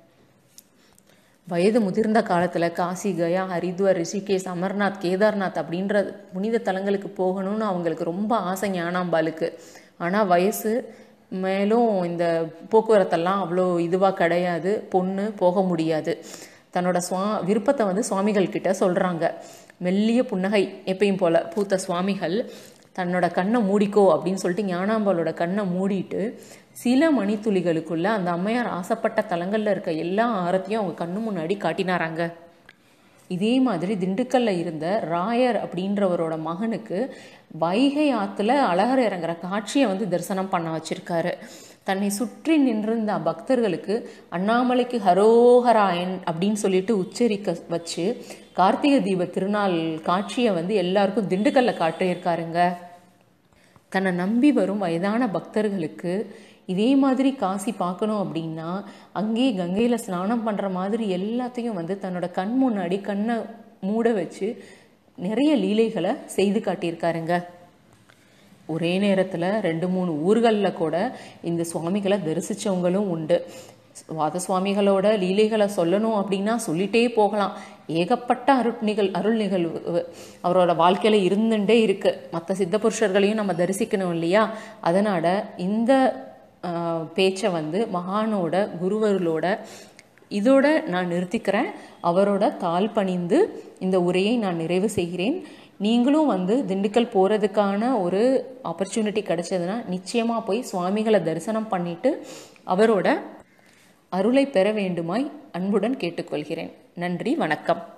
வயது முதிர்ந்த காலத்தில் காசி கயா ஹரித்வார் ரிஷிகேஷ் அமர்நாத் கேதார்நாத் அப்படின்ற புனித தலங்களுக்கு போகணும்னு அவங்களுக்கு ரொம்ப ஆசை ஞானாம்பாளுக்கு ஆனால் வயசு மேலும் இந்த போக்குவரத்தெல்லாம் அவ்வளோ இதுவாக கிடையாது பொண்ணு போக முடியாது தன்னோட சுவா விருப்பத்தை வந்து சுவாமிகள் கிட்ட சொல்கிறாங்க மெல்லிய புன்னகை எப்பயும் போல பூத்த சுவாமிகள் தன்னோட கண்ணை மூடிக்கோ அப்படின்னு சொல்லிட்டு ஞானாம்பாளோட கண்ணை மூடிட்டு சில மணித்துளிகளுக்குள்ள அந்த அம்மையார் ஆசைப்பட்ட தலங்களில் இருக்க எல்லா ஆரத்தையும் அவங்க கண்ணு முன்னாடி காட்டினாராங்க இதே மாதிரி திண்டுக்கல்ல இருந்த ராயர் அப்படின்றவரோட மகனுக்கு வைகை ஆற்றுல அழகர் இறங்குற காட்சியை வந்து தரிசனம் பண்ண வச்சிருக்காரு தன்னை சுற்றி நின்றிருந்த பக்தர்களுக்கு அண்ணாமலைக்கு ஹரோஹராயன் அப்படின்னு சொல்லிட்டு உச்சரிக்க வச்சு கார்த்திகை தீப திருநாள் காட்சியை வந்து எல்லாருக்கும் திண்டுக்கல்ல காட்டியிருக்காருங்க தன்னை நம்பி வரும் வயதான பக்தர்களுக்கு இதே மாதிரி காசி பார்க்கணும் அப்படின்னா அங்கேயே கங்கையில் ஸ்நானம் பண்ணுற மாதிரி எல்லாத்தையும் வந்து தன்னோட கண் முன்னாடி கண்ணை மூட வச்சு நிறைய லீலைகளை செய்து காட்டியிருக்காருங்க ஒரே நேரத்தில் ரெண்டு மூணு ஊர்களில் கூட இந்த சுவாமிகளை தரிசித்தவங்களும் உண்டு வாத சுவாமிகளோட லீலைகளை சொல்லணும் அப்படின்னா சொல்லிட்டே போகலாம் ஏகப்பட்ட அருட் நிகழ் அருள் நிகழ்வு அவரோட வாழ்க்கையில் இருந்துட்டே இருக்கு மற்ற சித்த புருஷர்களையும் நம்ம தரிசிக்கணும் இல்லையா அதனால் இந்த பேச்சை வந்து மகானோட குருவர்களோட இதோட நான் நிறுத்திக்கிறேன் அவரோட தாழ் பணிந்து இந்த உரையை நான் நிறைவு செய்கிறேன் நீங்களும் வந்து திண்டுக்கல் போகிறதுக்கான ஒரு ஆப்பர்ச்சுனிட்டி கிடைச்சதுன்னா நிச்சயமாக போய் சுவாமிகளை தரிசனம் பண்ணிட்டு அவரோட அருளை பெற வேண்டுமாய் அன்புடன் கேட்டுக்கொள்கிறேன் நன்றி வணக்கம்